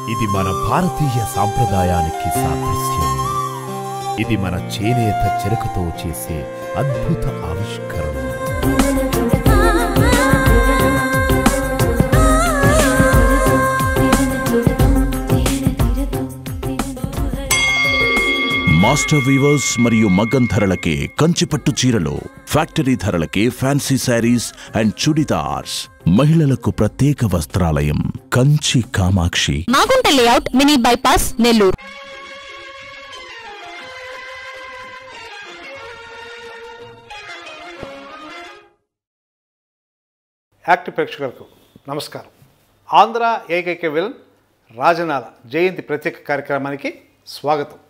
ఇది మన భారతీయ సాంప్రదాయానికి సాదృశ్యం ఇది మన చేనేత చెరకుతో చేసే అద్భుత ఆవిష్కరణ మాస్టర్ వీవర్స్ మరియు మగ్గం ధరలకే కంచిపట్టు చీరలు ఫ్యాక్టరీ ధరలకే ఫ్యాన్సీ శారీస్ అండ్ చుడిదార్స్ మహిళలకు ప్రత్యేక వస్త్రాలయం Kanchi Kamakshi Magunta layout mini bypass Nellore act ప్రేక్షకులకు నమస్కారం ఆంధ్ర ఏకైక విలన్ రాజనాల జయంతి ప్రత్యేక కార్యక్రమానికి స్వాగతం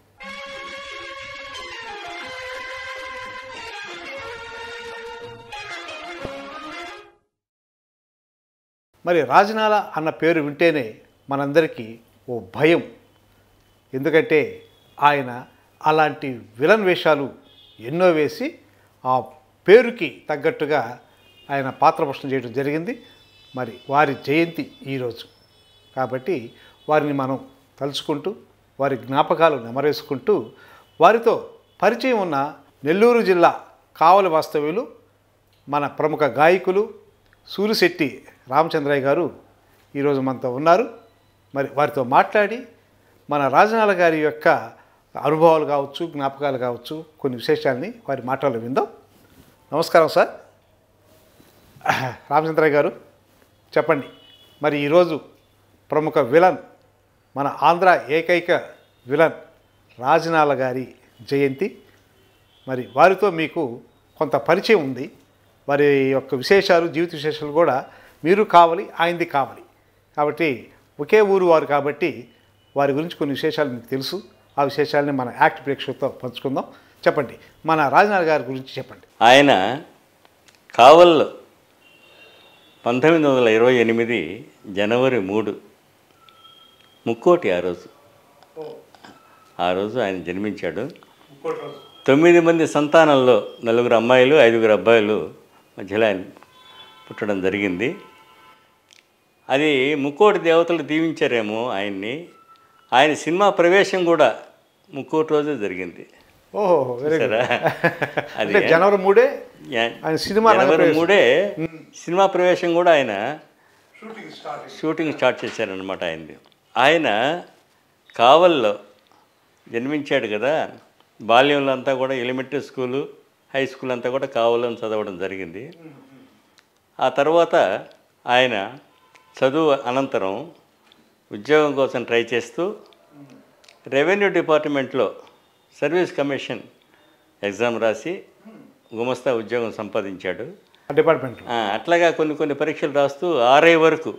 మరి రాజనాల అన్న పేరు వింటేనే మనందరికీ ఓ భయం ఎందుకంటే ఆయన అలాంటి విలన్ వేషాలు ఎన్నో వేసి ఆ పేరుకి తగ్గట్టుగా ఆయన పాత్ర పోషణ చేయడం జరిగింది మరి వారి జయంతి ఈరోజు కాబట్టి వారిని మనం తలుచుకుంటూ వారి జ్ఞాపకాలు నెమరేసుకుంటూ వారితో పరిచయం ఉన్న నెల్లూరు జిల్లా కావలి వాస్తవ్యులు మన ప్రముఖ గాయకులు సూరిశెట్టి రామచంద్రయ్య గారు ఈరోజు మనతో ఉన్నారు మరి వారితో మాట్లాడి మన రాజనాల గారి యొక్క అనుభవాలు కావచ్చు జ్ఞాపకాలు కావచ్చు కొన్ని విశేషాలని వారి మాటల్లో విందాం నమస్కారం సార్ రామచంద్రయ్య గారు చెప్పండి మరి ఈరోజు ప్రముఖ విలన్ మన ఆంధ్ర ఏకైక విలన్ రాజనాల గారి జయంతి మరి వారితో మీకు కొంత పరిచయం ఉంది వారి యొక్క విశేషాలు జీవిత విశేషాలు కూడా మీరు కావాలి ఆయనది కావాలి కాబట్టి ఒకే ఊరు వారు కాబట్టి వారి గురించి కొన్ని విశేషాలు మీకు తెలుసు ఆ విశేషాలని మన యాక్ట్ ప్రేక్షకులతో పంచుకుందాం చెప్పండి మన రాజనాథ్ గారి గురించి చెప్పండి ఆయన కావల్లో పంతొమ్మిది వందల ఇరవై ఎనిమిది జనవరి మూడు ముక్కోటి ఆ రోజు ఆ రోజు ఆయన జన్మించాడు తొమ్మిది మంది సంతానంలో నలుగురు అమ్మాయిలు ఐదుగురు అబ్బాయిలు మధ్యలో ఆయన పుట్టడం జరిగింది అది ముక్కోటి దేవతలు దీవించారేమో ఆయన్ని ఆయన సినిమా ప్రవేశం కూడా ముక్కోటి రోజే జరిగింది ఓహో వెరీ గుడ్ సరే అది అంటే జనవరి మూడే యా- ఆయన సినిమా రంగ జనవరి ప్రవేశం. మూడే సినిమా ప్రవేశం కూడా ఆయన షూటింగ్ స్టార్ట్ చేశారనమాట ఆయనది ఆయన కావల్లో జన్మించాడు కదా బాల్యంలో అంతా కూడా ఎలిమెంటరీ స్కూలు హై స్కూల్ అంతా కూడా కావల్లో చదవడం జరిగింది ఆ తర్వాత ఆయన చదువు అనంతరం ఉద్యోగం కోసం ట్రై చేస్తూ రెవెన్యూ డిపార్ట్మెంట్లో సర్వీస్ కమిషన్ ఎగ్జామ్ రాసి గుమస్తా ఉద్యోగం సంపాదించాడు డిపార్ట్మెంట్లో ఆ, అట్లాగా కొన్ని కొన్ని పరీక్షలు రాస్తూ ఆర్ఐ వరకు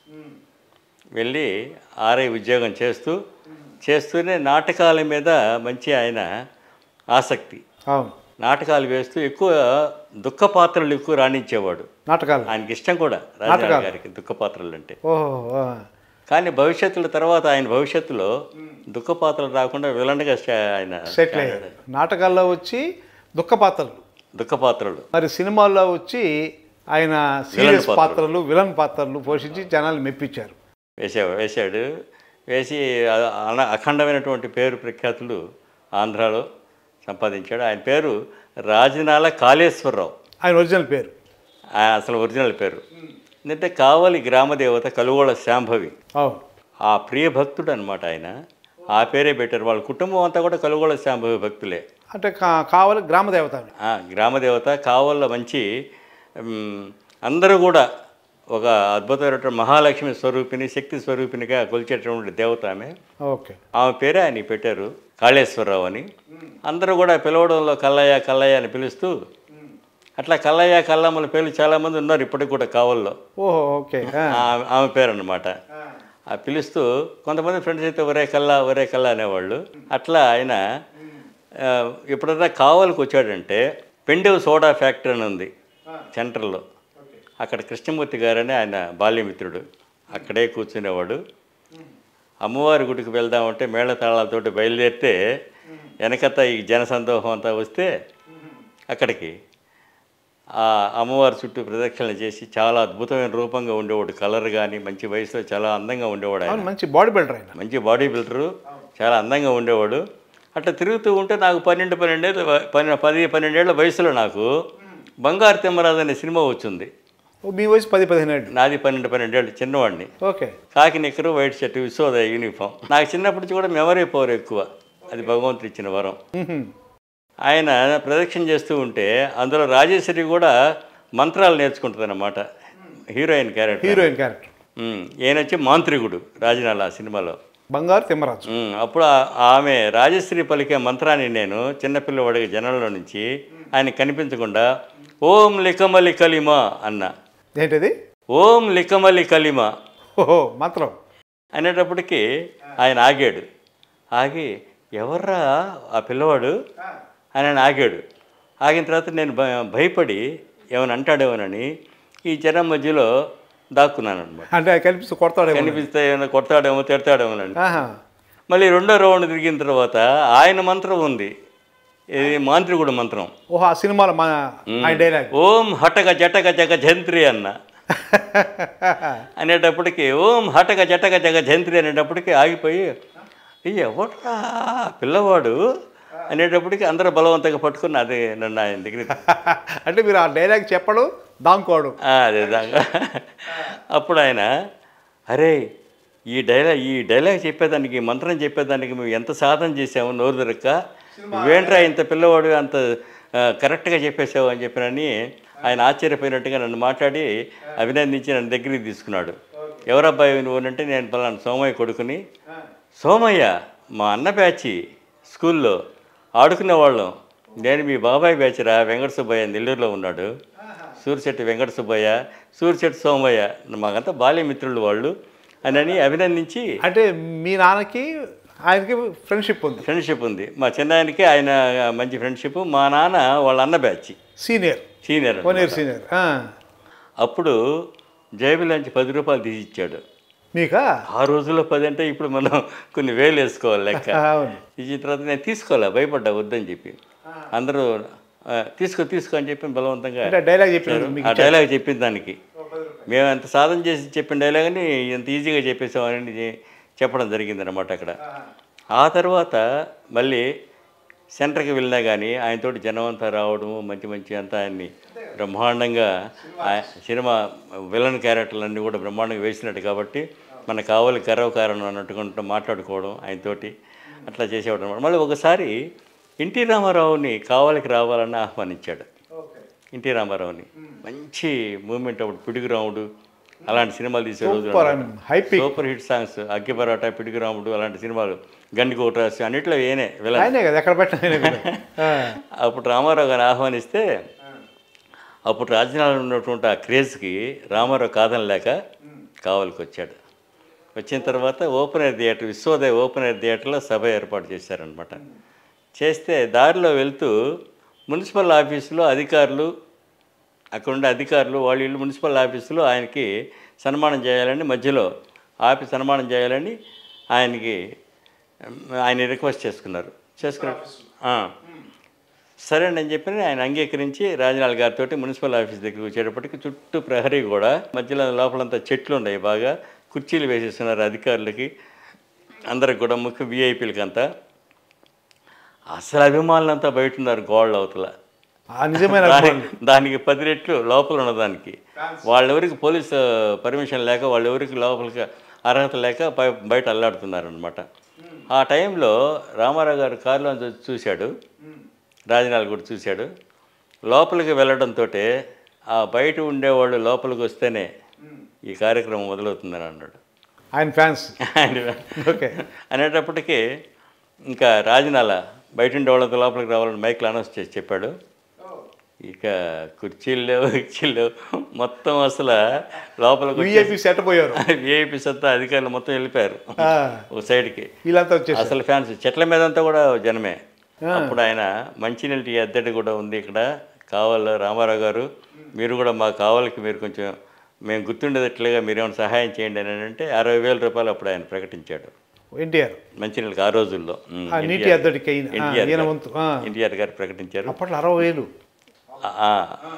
వెళ్ళి ఆర్ఐ ఉద్యోగం చేస్తూ చేస్తూనే నాటకాల మీద మంచి ఆయన ఆసక్తి అవును నాటకాలు వేస్తూ ఎక్కువ దుఃఖ పాత్రలు ఎక్కువ రాణించేవాడు నాటకాలు ఆయనకి ఇష్టం కూడా రాజారావు నాటకాలు. గారికి దుఃఖ పాత్రలు అంటే ఓహో ఆ. కానీ భవిష్యత్తులో తర్వాత ఆయన భవిష్యత్తులో దుఃఖ పాత్రలు రాకుండా విలన్గా స్టా- ఆయన సెటిల్ అయ్యాడు నాటకాల్లో వచ్చి దుఃఖ పాత్రలు దుఃఖ పాత్రలు మరి సినిమాల్లో వచ్చి ఆయన సీరియస్ పాత్రలు. పాత్రలు విలన్ పాత్రలు పోషించి జనాలు మెప్పించారు వేసా వేశాడు వేసి అ- అన- అఖండమైనటువంటి పేరు ప్రఖ్యాతులు ఆంధ్రాలో సంపాదించాడు ఆయన పేరు రాజనాల కాళేశ్వరరావు ఆయన ఒరిజినల్ పేరు ఆయన అసలు ఒరిజినల్ పేరు ఎందుకంటే కావలి గ్రామదేవత కలుగోళ శాంభవి అవును ఆ ప్రియ భక్తుడు అనమాట ఆయన ఆ పేరే పెట్టారు వాళ్ళ కుటుంబం అంతా కూడా కలుగోళ శాంభవి భక్తులే అంటే కా- కావాలి గ్రామ దేవత ఆమె. ఆ, గ్రామదేవత కావల్లో మంచి మ్, అందరూ కూడా ఒక అద్భుతమైనటువంటి మహాలక్ష్మి స్వరూపిణి శక్తి స్వరూపిణిగా కొలిచేటటువంటి దేవత ఆమె ఓకే ఆమె పేరే ఆయన పెట్టారు కాళేశ్వరరావు అని అందరూ కూడా పిలవడంలో కల్లయ్య కల్లయ్య అని పిలుస్తూ అట్లా కల్లయ్య కల్లమ్మల పేర్లు చాలామంది ఉన్నారు ఇప్పటికి కూడా కావల్లో ఓహో ఓకే ఆ. ఆ- ఆమె పేరు అనమాట ఆ పిలుస్తూ కొంతమంది ఫ్రెండ్స్ అయితే ఒరే కల్లా ఒరే కల్లా అనేవాళ్ళు అట్లా ఆయన ఆ, ఎప్పుడైనా కావలికి వచ్చాడంటే పెండెవ్ సోడా ఫ్యాక్టరీ అని ఉంది సెంటర్లో అక్కడ కృష్ణమూర్తి గారని ఆయన బాల్యమిత్రుడు అక్కడే కూర్చునేవాడు అమ్మవారి గుడికి వెళ్దామంటే మేళతాళాలతోటి బయలుదేరితే వెనకత ఈ జనసందోహం అంతా వస్తే అక్కడికి ఆ అమ్మవారి చుట్టూ ప్రదక్షిణలు చేసి చాలా అద్భుతమైన రూపంగా ఉండేవాడు కలర్ కానీ మంచి వయసులో చాలా అందంగా ఉండేవాడు ఆయన అవును మంచి బాడీ బిల్డర్ ఆయన మంచి బాడీ బిల్డరు చాలా అందంగా ఉండేవాడు అట్లా తిరుగుతూ ఉంటే నాకు పన్నెండు పన్నెండేళ్ళు వ- పన్నె పది పన్నెండేళ్ల వయసులో నాకు బంగారు తిమ్మరాజు అనే సినిమా వచ్చింది ఓ, మీ వయసు పది పదిహేను ఏళ్ళు నాది పన్నెండు పన్నెండేళ్ళు చిన్నవాడిని ఓకే కాకి నిక్కరు వైట్ షర్ట్ విశ్వోదయ యూనిఫామ్ నాకు చిన్నప్పటి నుంచి కూడా మెమరీ పవర్ ఎక్కువ అది భగవంతుడు ఇచ్చిన వరం మ్మ్హ్మ్. ఆయన ప్రదక్షిణ చేస్తూ ఉంటే అందులో రాజేశ్వరి కూడా మంత్రాలు నేర్చుకుంటుంది అన్నమాట heroine character heroine character um, ఈయన వచ్చి మాంత్రికుడు రాజనాల ఆ సినిమాలో బంగారు తిమ్మరాజు ఉమ్, అప్పుడు ఆ- ఆమె రాజశ్రీ పలికే మంత్రాన్ని నేను చిన్నపిల్లవాడికి జనంలో నుంచి ఆయన కనిపించకుండా ఓం లికమలి కలిమ అన్న ఏంటిది ఓం లికమలి కలిమ ఓహో మంత్రం అనేటప్పటికీ ఆయన ఆగాడు ఆగి ఎవర్రా ఆ పిల్లవాడు అని ఆయన ఆగాడు ఆగిన తర్వాత నేను భ- భయపడి ఏమైనా అంటాడేమోనని ఈ జనం మధ్యలో దాక్కున్నాను అనమాట అంటే అది కనిపిస్తూ కొడతాడేమో కనిపిస్తే ఏమైనా కొడతాడేమో తిడతాడేమోనని ఆహా. మళ్ళీ రెండో రౌండ్ తిరిగిన తర్వాత ఆయన మంత్రం ఉంది ఇది మాంత్రికుడు మంత్రం ఓహో ఆ సినిమాలో మన ఆయన డైలాగ్ ఓం హటక జటక జగ జంత్రి అన్న అనేటప్పటికి ఓం హటక జటక జగ జంత్రి అనేటప్పటికి ఆగిపోయి "ఈ ఎవడ్రా ఆ పిల్లవాడు అనేటప్పటికి అందరూ బలవంతంగా పట్టుకుని అది నన్ను ఆయన దగ్గర అంటే మీరు ఆ డైలాగ్ చెప్పడం దాంకోవడం అదే దాకా అప్పుడు ఆయన అరే ఈ డైలాగ్ ఈ డైలాగ్ చెప్పేదానికి ఈ మంత్రం చెప్పేదానికి మేము ఎంత సాధన చేసాము నోరు దొరక్క నువ్వేంట్రా ఇంత పిల్లవాడు అంత ఆ, కరెక్ట్గా చెప్పేసావు అని చెప్పినని ఆయన ఆశ్చర్యపోయినట్టుగా నన్ను మాట్లాడి అభినందించి నన్ను దగ్గరికి తీసుకున్నాడు ఎవరబ్బాయి నువ్వు అంటే నేను పలానా సోమయ్య కొడుకుని సోమయ్య మా అన్న బ్యాచి స్కూల్లో ఆడుకునేవాళ్ళం నేను మీ బాబాయ్ బ్యాచ్రా వెంకట సుబ్బయ్య నెల్లూరులో ఉన్నాడు సూరిశెట్టి వెంకట సుబ్బయ్య సూరిశెట్టి సోమయ్య మాకంతా బాల్యమిత్రులు వాళ్ళు అని అభినందించి అంటే మీ నాన్నకి ఆయనకి ఫ్రెండ్షిప్ ఉంది ఫ్రెండ్షిప్ ఉంది మా చిన్నాయనకి ఆయన మంచి ఫ్రెండ్షిప్ మా నాన్న వాళ్ళ అన్న batch senior senior one year senior అప్పుడు జేబులోంచి పది రూపాయలు తీసి ఇచ్చాడు మీకా ఆ రోజుల్లో పది అంటే ఇప్పుడు మనం కొన్ని వేలు వేసుకోవాలి లెక్క అవును ఇచ్చిన తర్వాత నేను తీసుకోలే భయపడ్డా వద్దని చెప్పి అందరూ "ఆ, తీసుకో తీసుకో అని చెప్పి బలవంతంగా అంటే డైలాగ్ చెప్పారు మీకు ఆ డైలాగ్ చెప్పిన దానికి మేము ఎంత సాధన చేసి చెప్పిన డైలాగ్ని ఎంత ఈజీగా చెప్పేసామని చె- చెప్పడం జరిగిందనమాట అక్కడ ఆ తర్వాత మళ్ళీ సెంటర్కి వెళ్ళినా కానీ ఆయనతోటి జనం అంతా రావడము మంచి మంచి అంతా ఆయన్ని బ్రహ్మాండంగా ఆ సినిమా విలన్ క్యారెక్టర్లన్నీ కూడా బ్రహ్మాండంగా వేసినట్టు కాబట్టి మన కావాలి గర్వ కారణం అన్నట్టుకుంటూ మాట్లాడుకోవడం ఆయనతోటి అట్లా చేసేవాడు అనమాట మళ్ళీ ఒకసారి ఎన్టీ రామారావుని కావాలికి రావాలని ఆహ్వానించాడు ఎన్టీ రామారావుని మంచి మూమెంట్ అప్పుడు పిడుగురాముడు అలాంటి సినిమాలు తీసే రోజులు సూపర్ అన్నమాట. High peak super hit songs Aggi Parata Pidugu Ramudu అలాంటి సినిమాలు గండి కోటరాసి అన్నిట్లో ఏనే విలన్ ఆయనే కదా ఎక్కడ పెట్టిన ఆయనే కదా. ఆ. అప్పుడు రామారావు గారిని ఆహ్వానిస్తే అప్పుడు రాజధానిలో ఉన్నటువంటి ఆ క్రేజ్కి రామారావు కాదనలేక కావలికి వచ్చాడు వచ్చిన తర్వాత open air theatre Vishwodaya open air థియేటర్లో సభ ఏర్పాటు చేశారనమాట చేస్తే దారిలో వెళ్తూ మున్సిపల్ ఆఫీసులో అధికారులు అక్కడ ఉండే అధికారులు వాళ్ళు వీళ్ళు మున్సిపల్ ఆఫీసులో ఆయనకి సన్మానం చేయాలని మధ్యలో ఆపి సన్మానం చేయాలని ఆయనకి ఉమ్, ఆయన రిక్వెస్ట్ చేసుకున్నారు చేసుకున్నారు ఆ. సరే అని చెప్పి ఆయన అంగీకరించి రాజనాల్ గారితో మున్సిపల్ ఆఫీస్ దగ్గరికి వచ్చేటప్పటికి చుట్టూ ప్రహరీ కూడా మధ్యలో లోపలంతా చెట్లు ఉన్నాయి బాగా కుర్చీలు వేసేస్తున్నారు అధికారులకి అందరికి కూడా ముఖ్య విఐపీలకి అంతా అసలు అభిమానులంతా బయట ఉన్నారు గోళ్ళ అవతల ఆ నిజమైన దాని అభిమానులు. దానికి పది రెట్లు లోపల ఉన్నదానికి వాళ్ళెవరికి పోలీస్ పర్మిషన్ లేక వాళ్ళెవరికి లోపలికి అర్హత లేక బయ- బయట అల్లాడుతున్నారనమాట ఆ టైంలో రామారావు గారు కారులో నుంచి చూశాడు రాజనాల్ కూడా చూశాడు లోపలికి వెళ్ళడంతో ఆ బయట ఉండేవాళ్ళు లోపలికి వస్తేనే ఈ కార్యక్రమం మొదలవుతుందని అన్నాడు ఆయన ఫ్యాన్స్ ఆయన ఓకే అనేటప్పటికీ ఇంకా రాజనాల బయట ఉండే వాళ్ళతో లోపలికి రావాలని మైక్లో అనౌన్స్ చేసి చెప్పాడు ఇక కుర్చీలు లేవు కుర్చీలు లేవు మొత్తం అసలు లోపలికి విఐపి సెట్ పోయారు విఐపీస్ అంతా అధికారులు మొత్తం వెళ్ళిపోయారు ఆ, ఒక సైడ్కి వీళ్ళంతా వచ్చేసారు అసలు ఫ్యాన్స్ చెట్ల మీద అంతా కూడా జనమే అప్పుడు ఆయన మంచినీళ్ళ టీ అద్దెటి కూడా ఉంది ఇక్కడ కావాలి రామారావు గారు మీరు కూడా మా కావాలకి మీరు కొంచెం మేము గుర్తుండేటట్లుగా మీరు ఏమైనా సహాయం చేయండి అని అంటే అరవై వేల రూపాయలు అప్పుడు ఆయన ప్రకటించాడు ఎన్టీఆర్ మంచినీళ్ళకి ఆ రోజుల్లో ఉమ్, ఆ, నీటి ఎన్టీఆర్ అద్దడికి అయిన, ఆ, ఎన్టీఆర్ ఈయన గారు- వంతు, ఆ. ఎన్టీఆర్ గారు ప్రకటించారు అప్పట్లో అరవై వేలు ఆ,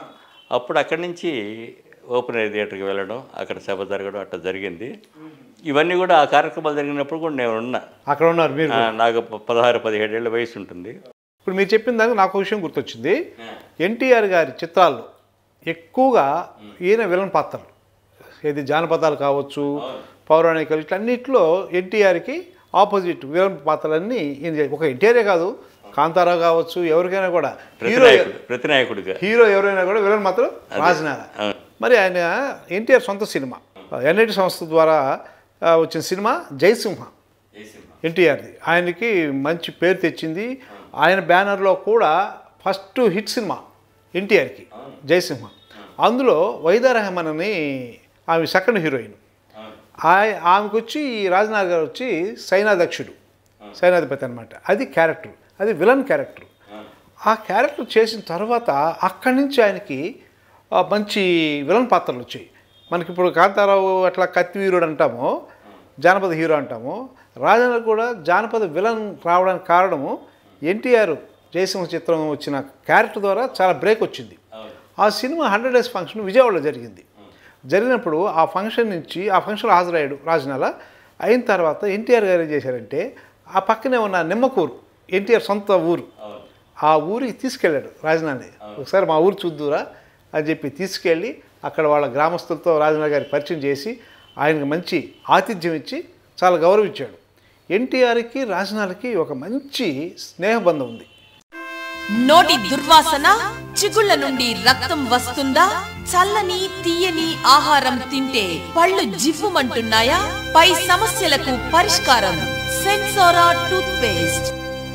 అప్పుడు అక్కడి నుంచి ఓపెన్ ఎయిర్ థియేటర్కి వెళ్ళడం అక్కడ సభ జరగడం అట్లా జరిగింది ఇవన్నీ కూడా ఆ కార్యక్రమాలు జరిగినప్పుడు కూడా నేను ఉన్నా అక్కడ ఉన్నారు మీరు ఆ, నాకు ప- పదహారు పదిహేడేళ్ళ వయసు ఉంటుంది ఇప్పుడు మీరు చెప్పిన దానికి నాకు ఒక విషయం గుర్తొచ్చింది ఎన్టీఆర్ గారి చిత్రాల్లో ఎక్కువగా ఈయన విలన్ పాత్రలు ఏది జానపదాలు కావచ్చు పౌరాణికలు ఇట్లన్నిట్లో ఎన్టీఆర్కి ఆపోజిట్ విలన్ పాత్రలన్నీ ఈయన చే- ఒక ఎన్టీఆరే కాదు కాంతారావు కావచ్చు ఎవరికైనా కూడా హీరో ప్రతినాయకుడు ప్రతినాయకుడిగా హీరో ఎవరైనా కూడా విలన్ మాత్రం రాజనాల అవును. మరి ఆయన ఎన్టీఆర్ సొంత సినిమా ఎన్ఐటి సంస్థ ద్వారా ఆ, వచ్చిన సినిమా జయసింహ ఎన్టీఆర్ది ఆయనకి మంచి పేరు తెచ్చింది ఆయన బ్యానర్లో కూడా ఫస్ట్ హిట్ సినిమా ఎన్టీఆర్కి జయసింహ అందులో వైదా రెహమాన్ అని ఆమె సెకండ్ హీరోయిన్ ఆయ ఆమెకు వచ్చి ఈ రాజనాథ్ గారు వచ్చి సైనాధ్యక్షుడు సైనాధిపతి అనమాట అది క్యారెక్టర్ అది విలన్ క్యారెక్టర్ ఆ క్యారెక్టర్ చేసిన తర్వాత అక్కడి నుంచి ఆయనకి ఆ, మంచి విలన్ పాత్రలు వచ్చాయి మనకి ఇప్పుడు కాంతారావు అట్లా కత్తి వీరుడు అంటామో జానపద హీరో అంటామో రాజేంద్ర కూడా జానపద విలన్ రావడానికి కారణము ఎన్టీఆర్ జయసింహ చిత్రం వచ్చిన క్యారెక్టర్ ద్వారా చాలా బ్రేక్ వచ్చింది ఆ సినిమా హండ్రెడ్ డేస్ ఫంక్షన్ విజయవాడలో జరిగింది జరిగినప్పుడు ఆ ఫంక్షన్ నుంచి ఆ ఫంక్షన్లో హాజరయ్యాడు రాజనాల అయిన తర్వాత ఎన్టీఆర్ గారు ఏం చేశారంటే ఆ పక్కనే ఉన్న నిమ్మకూరు ఎన్టీఆర్ సొంత ఊరు ఆ ఊరికి తీసుకెళ్ళాడు రాజనాని ఒకసారి మా ఊరు చూద్దురా అని చెప్పి తీసుకెళ్ళి అక్కడ వాళ్ళ గ్రామస్తులతో రాజనాథ్ గారికి పరిచయం చేసి ఆయనకు మంచి ఆతిథ్యం ఇచ్చి చాలా గౌరవించాడు ఎన్టీఆర్కి రాజనాలకి ఒక మంచి స్నేహబంధం ఉంది నోటి దుర్వాసన చిగుళ్ళ నుండి రక్తం వస్తుందా చల్లని తీయని ఆహారం తింటే పళ్ళు జివ్వుమంటున్నాయా పై సమస్యలకు పరిష్కారం సెన్సోరా టూత్ పేస్ట్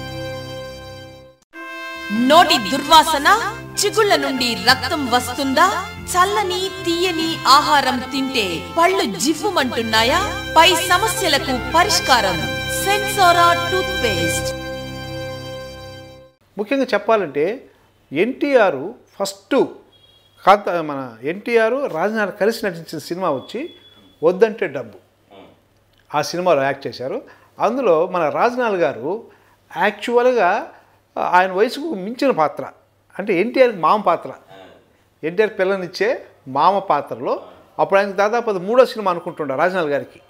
నోటి దుర్వాసన చిగుళ్ళ నుండి రక్తం వస్తుందా చల్లని తీయని ఆహారం తింటే పళ్ళు జివ్వుమంటున్నాయా పై సమస్యలకు పరిష్కారం సెన్సోరా టూత్ పేస్ట్ ముఖ్యంగా చెప్పాలంటే ఎన్టీఆర్ ఫస్ట్ కాంత మన ఎన్టీఆర్ రాజనాథ్ కలిసి నటించిన సినిమా వచ్చి వద్దంటే డబ్బు ఆ సినిమాలో యాక్ట్ చేశారు అందులో మన రాజనాథ్ గారు యాక్చువల్గా ఆయన వయసుకు మించిన పాత్ర అంటే ఎన్టీఆర్కి మామ పాత్ర ఎన్టీఆర్ పిల్లనిచ్చే మామ పాత్రలో అప్పుడు ఆయనకి దాదాపు అది మూడో సినిమా అనుకుంటుండ రాజనాథ్ గారికి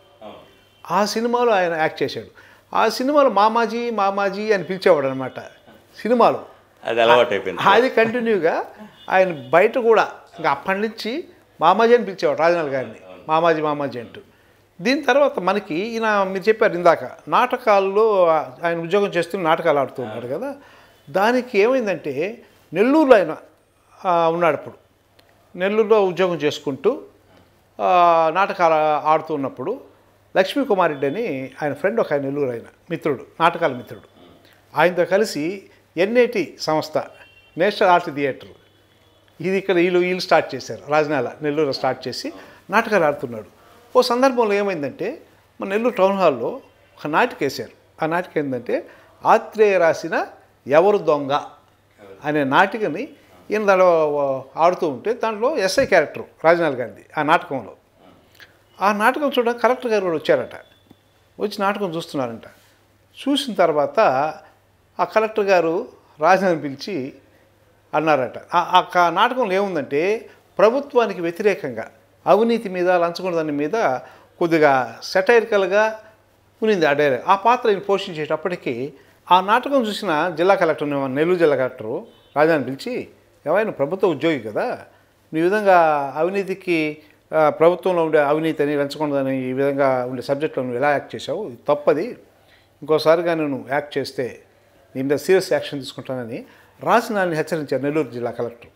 ఆ సినిమాలో ఆయన యాక్ట్ చేశాడు ఆ సినిమాలో మామాజీ మామాజీ అని పిలిచేవాడు అనమాట సినిమాలో అది అలవాటు అయిపోయింది అది కంటిన్యూగా ఆయన బయట కూడా ఇంకా అప్పటి నుంచి మామాజీ అని పిలిచేవాడు రాజనాథ్ గారిని మామాజీ మామాజీ అంటూ దీని తర్వాత మనకి ఈయన మీరు చెప్పారు ఇందాక నాటకాల్లో ఆయన ఉద్యోగం చేస్తూ నాటకాలు ఆడుతూ ఉన్నాడు కదా దానికి ఏమైందంటే నెల్లూరులో ఆయన ఆ, ఉన్నాడు అప్పుడు నెల్లూరులో ఉద్యోగం చేసుకుంటూ ఆ, నాటకాలు ఆడుతూ ఉన్నప్పుడు లక్ష్మీ కుమార్ రెడ్డి అని ఆయన ఫ్రెండ్ ఒక ఆయన నెల్లూరు ఆయన మిత్రుడు నాటకాల మిత్రుడు ఆయనతో కలిసి ఎన్ఐటి సంస్థ నేషనల్ ఆర్ట్ థియేటర్ ఇది ఇక్కడ వీళ్ళు వీళ్ళు స్టార్ట్ చేశారు రాజనాల నెల్లూరు స్టార్ట్ చేసి నాటకాలు ఆడుతున్నాడు ఓ సందర్భంలో ఏమైందంటే మన నెల్లూరు టౌన్ హాల్లో ఒక నాటిక వేశారు ఆ నాటిక ఏంటంటే ఆత్రేయ రాసిన ఎవరు దొంగ అనే నాటికని ఈయన దాంట్లో ఆడుతూ ఉంటే దాంట్లో ఎస్ఐ క్యారెక్టర్ రాజనాల్ గారిది ఆ నాటకంలో ఆ నాటకం చూడడానికి కలెక్టర్ గారు కూడా వచ్చారట వచ్చి నాటకం చూస్తున్నారంట చూసిన తర్వాత ఆ కలెక్టర్ గారు రాజనాథ్ పిలిచి అన్నారట ఆ- ఆ క- నాటకంలో ఏముందంటే ప్రభుత్వానికి వ్యతిరేకంగా అవినీతి మీద లంచగొండదాని మీద కొద్దిగా సెటైరికల్గా ఉన్నింది ఆ డైరెక్ట్ ఆ పాత్ర ఈయన పోషించేటప్పటికీ ఆ నాటకం చూసిన జిల్లా కలెక్టర్ నెల్లూరు జిల్లా కలెక్టరు రాజాని పిలిచి ఏమైనా ప్రభుత్వ ఉద్యోగి కదా నువ్వు ఈ విధంగా అవినీతికి ఆ, ప్రభుత్వంలో ఉండే అవినీతి అని లంచగొండదని ఈ విధంగా ఉండే సబ్జెక్టులో నువ్వు ఎలా యాక్ట్ చేసావు ఇది తప్పది ఇంకోసారిగా నువ్వు యాక్ట్ చేస్తే నీ మీద సీరియస్ యాక్షన్ తీసుకుంటానని రాసినాన్ని హెచ్చరించారు నెల్లూరు జిల్లా కలెక్టర్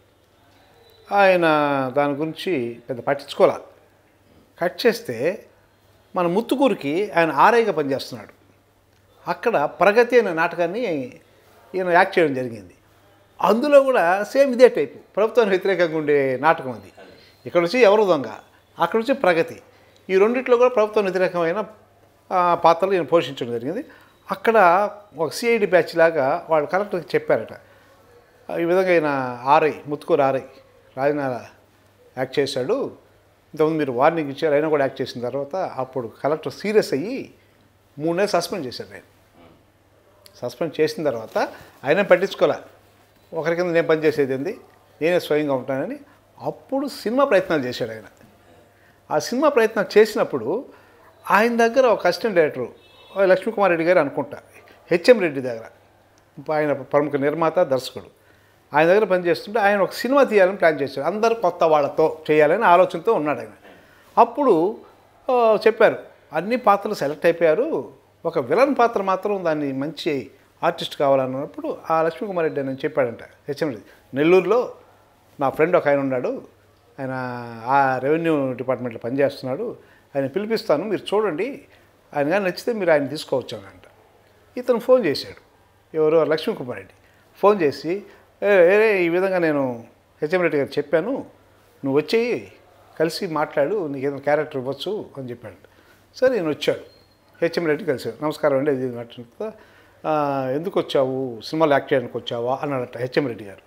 ఆయన దాని గురించి పెద్ద పట్టించుకోలే కట్ చేస్తే మన ముత్తుకూరికి ఆయన ఆర్ఐగా పనిచేస్తున్నాడు అక్కడ ప్రగతి అనే నాటకాన్ని ఈయన యాక్ట్ చేయడం జరిగింది అందులో కూడా సేమ్ ఇదే టైపు ప్రభుత్వానికి వ్యతిరేకంగా ఉండే నాటకం అది ఇక్కడ వచ్చి ఎవరు దొంగ అక్కడ వచ్చి ప్రగతి ఈ రెండిట్లో కూడా ప్రభుత్వం వ్యతిరేకమైన ఆ, పాత్రలు ఈయన పోషించడం జరిగింది అక్కడ ఒక సిఐడి బ్యాచ్ లాగా వాళ్ళు కలెక్టర్కి చెప్పారట ఈ విధంగా ఆయన R I Muthukur R I Rajanala act చేశాడు ఇంతకుముందు మీరు వార్నింగ్ ఇచ్చారు అయినా కూడా యాక్ట్ చేసిన తర్వాత అప్పుడు కలెక్టర్ సీరియస్ అయ్యి మూడు నెలలు సస్పెండ్ చేశాడు ఆయన సస్పెండ్ చేసిన తర్వాత ఆయన పట్టించుకోలే ఒకరి కింద నేను పనిచేసేది ఏంది నేనే స్వయంగా ఉంటానని అప్పుడు సినిమా ప్రయత్నాలు చేశాడు ఆయన ఆ సినిమా ప్రయత్నం చేసినప్పుడు ఆయన దగ్గర ఒక అసిస్టెంట్ డైరెక్టర్ లక్ష్మీకుమార్ రెడ్డి గారు అనుకుంటా హెచ్ఎం రెడ్డి దగ్గర ఆయన ప్రముఖ నిర్మాత దర్శకుడు ఆయన దగ్గర పనిచేస్తుంటే ఆయన ఒక సినిమా తీయాలని ప్లాన్ చేశాడు అందరు కొత్త వాళ్ళతో చేయాలని ఆలోచనతో ఉన్నాడు ఆయన అప్పుడు ఆ, చెప్పారు అన్ని పాత్రలు సెలెక్ట్ అయిపోయారు ఒక విలన్ పాత్ర మాత్రం దాన్ని మంచి ఆర్టిస్ట్ కావాలన్నప్పుడు ఆ లక్ష్మీకుమార్ రెడ్డి అని చెప్పాడంట హెచ్ఎం రెడ్డి నెల్లూరులో నా ఫ్రెండ్ ఒక ఆయన ఉన్నాడు ఆయన ఆ రెవెన్యూ డిపార్ట్మెంట్లో పనిచేస్తున్నాడు ఆయన పిలిపిస్తాను మీరు చూడండి ఆయన కానీ నచ్చితే మీరు ఆయన తీసుకోవచ్చు అని అంట ఇతను ఫోన్ చేశాడు ఎవరో లక్ష్మీకుమార్ రెడ్డి ఫోన్ చేసి "ఏ, ఏ ఈ విధంగా నేను హెచ్ఎం రెడ్డి గారు చెప్పాను నువ్వు వచ్చి కలిసి మాట్లాడు నీకు ఏదైనా క్యారెక్టర్ ఇవ్వచ్చు అని చెప్పాడు సరే నేను వచ్చాడు హెచ్ఎం రెడ్డి కలిసాడు నమస్కారం అండి ఇది మాట్లాడుతా ఎందుకు వచ్చావు సినిమాలో యాక్ట్ చేయడానికి వచ్చావా అన్నాడట హెచ్ఎం రెడ్డి గారు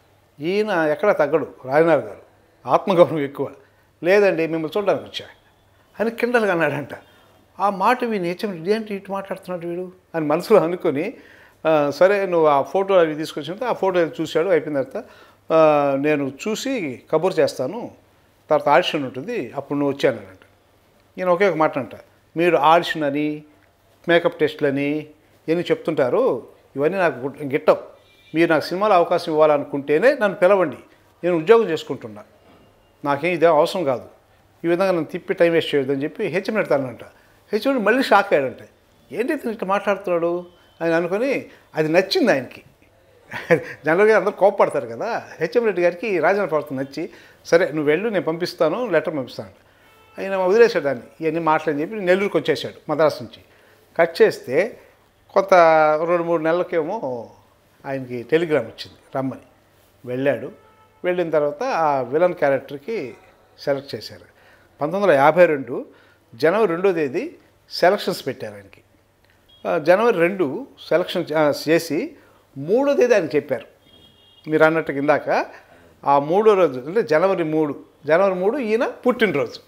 ఈయన ఎక్కడ తగ్గడు రాజనాథ్ గారు ఆత్మగౌరవం ఎక్కువ లేదండి మిమ్మల్ని చూడడానికి వచ్చా అని కిండలుగా అన్నాడంట ఆ మాట విని హెచ్ఎం రెడ్డి ఏంటి ఇటు మాట్లాడుతున్నాడు వీడు అని మనసులో అనుకొని "ఆ, సరే నువ్వు ఆ ఫోటో అవి తీసుకొచ్చిన ఆ ఫోటో చూశాడు అయిపోయిన తర్వాత "ఆ, నేను చూసి కబుర్ చేస్తాను తర్వాత ఆడిషన్ ఉంటుంది అప్పుడు నువ్వు వచ్చానంట ఈయన ఒకే ఒక మాట అంట మీరు ఆడిషన్ అని మేకప్ టెస్ట్లని ఇవన్నీ చెప్తుంటారు ఇవన్నీ నాకు గుట్- గిట్టవు మీరు నాకు సినిమాలో అవకాశం ఇవ్వాలనుకుంటేనే నన్ను పిలవండి నేను ఉద్యోగం చేసుకుంటున్నా నాకేం ఇదే అవసరం కాదు ఈ విధంగా నన్ను తిప్పి టైం వేస్ట్ చేయొద్దని చెప్పి హెచ్ఎం పెడతానంట హెచ్ఎం మళ్ళీ షాక్ అయ్యాడంట ఏంటి ఇతను ఇట్లా మాట్లాడుతున్నాడు అని అనుకొని అది నచ్చింది ఆయనకి జనరల్గా అందరూ కోప్పడతారు కదా హెచ్ఎం రెడ్డి గారికి రాజేంద్ర ప్రవర్తన నచ్చి సరే నువ్వు వెళ్ళు నేను పంపిస్తాను లెటర్ పంపిస్తాను ఆయన వదిలేశాడు దాన్ని ఇవన్నీ మాట్లాడని చెప్పి నెల్లూరుకి వచ్చేసాడు మద్రాసు నుంచి కట్ చేస్తే కొంత రెండు మూడు నెలలకేమో ఆయనకి టెలిగ్రామ్ వచ్చింది రమ్మని వెళ్ళాడు వెళ్ళిన తర్వాత ఆ విలన్ క్యారెక్టర్కి సెలెక్ట్ చేశారు పంతొమ్మిది వందల యాభై రెండు జనవరి రెండో తేదీ సెలక్షన్స్ పెట్టారు ఆయనకి ఆ, జనవరి రెండు సెలక్షన్ చే- ఆ, చేసి మూడో తేదీ ఆయన చెప్పారు మీరు అన్నట్టు ఇందాక ఆ మూడో రోజు అంటే జనవరి మూడు జనవరి మూడు ఈయన పుట్టినరోజు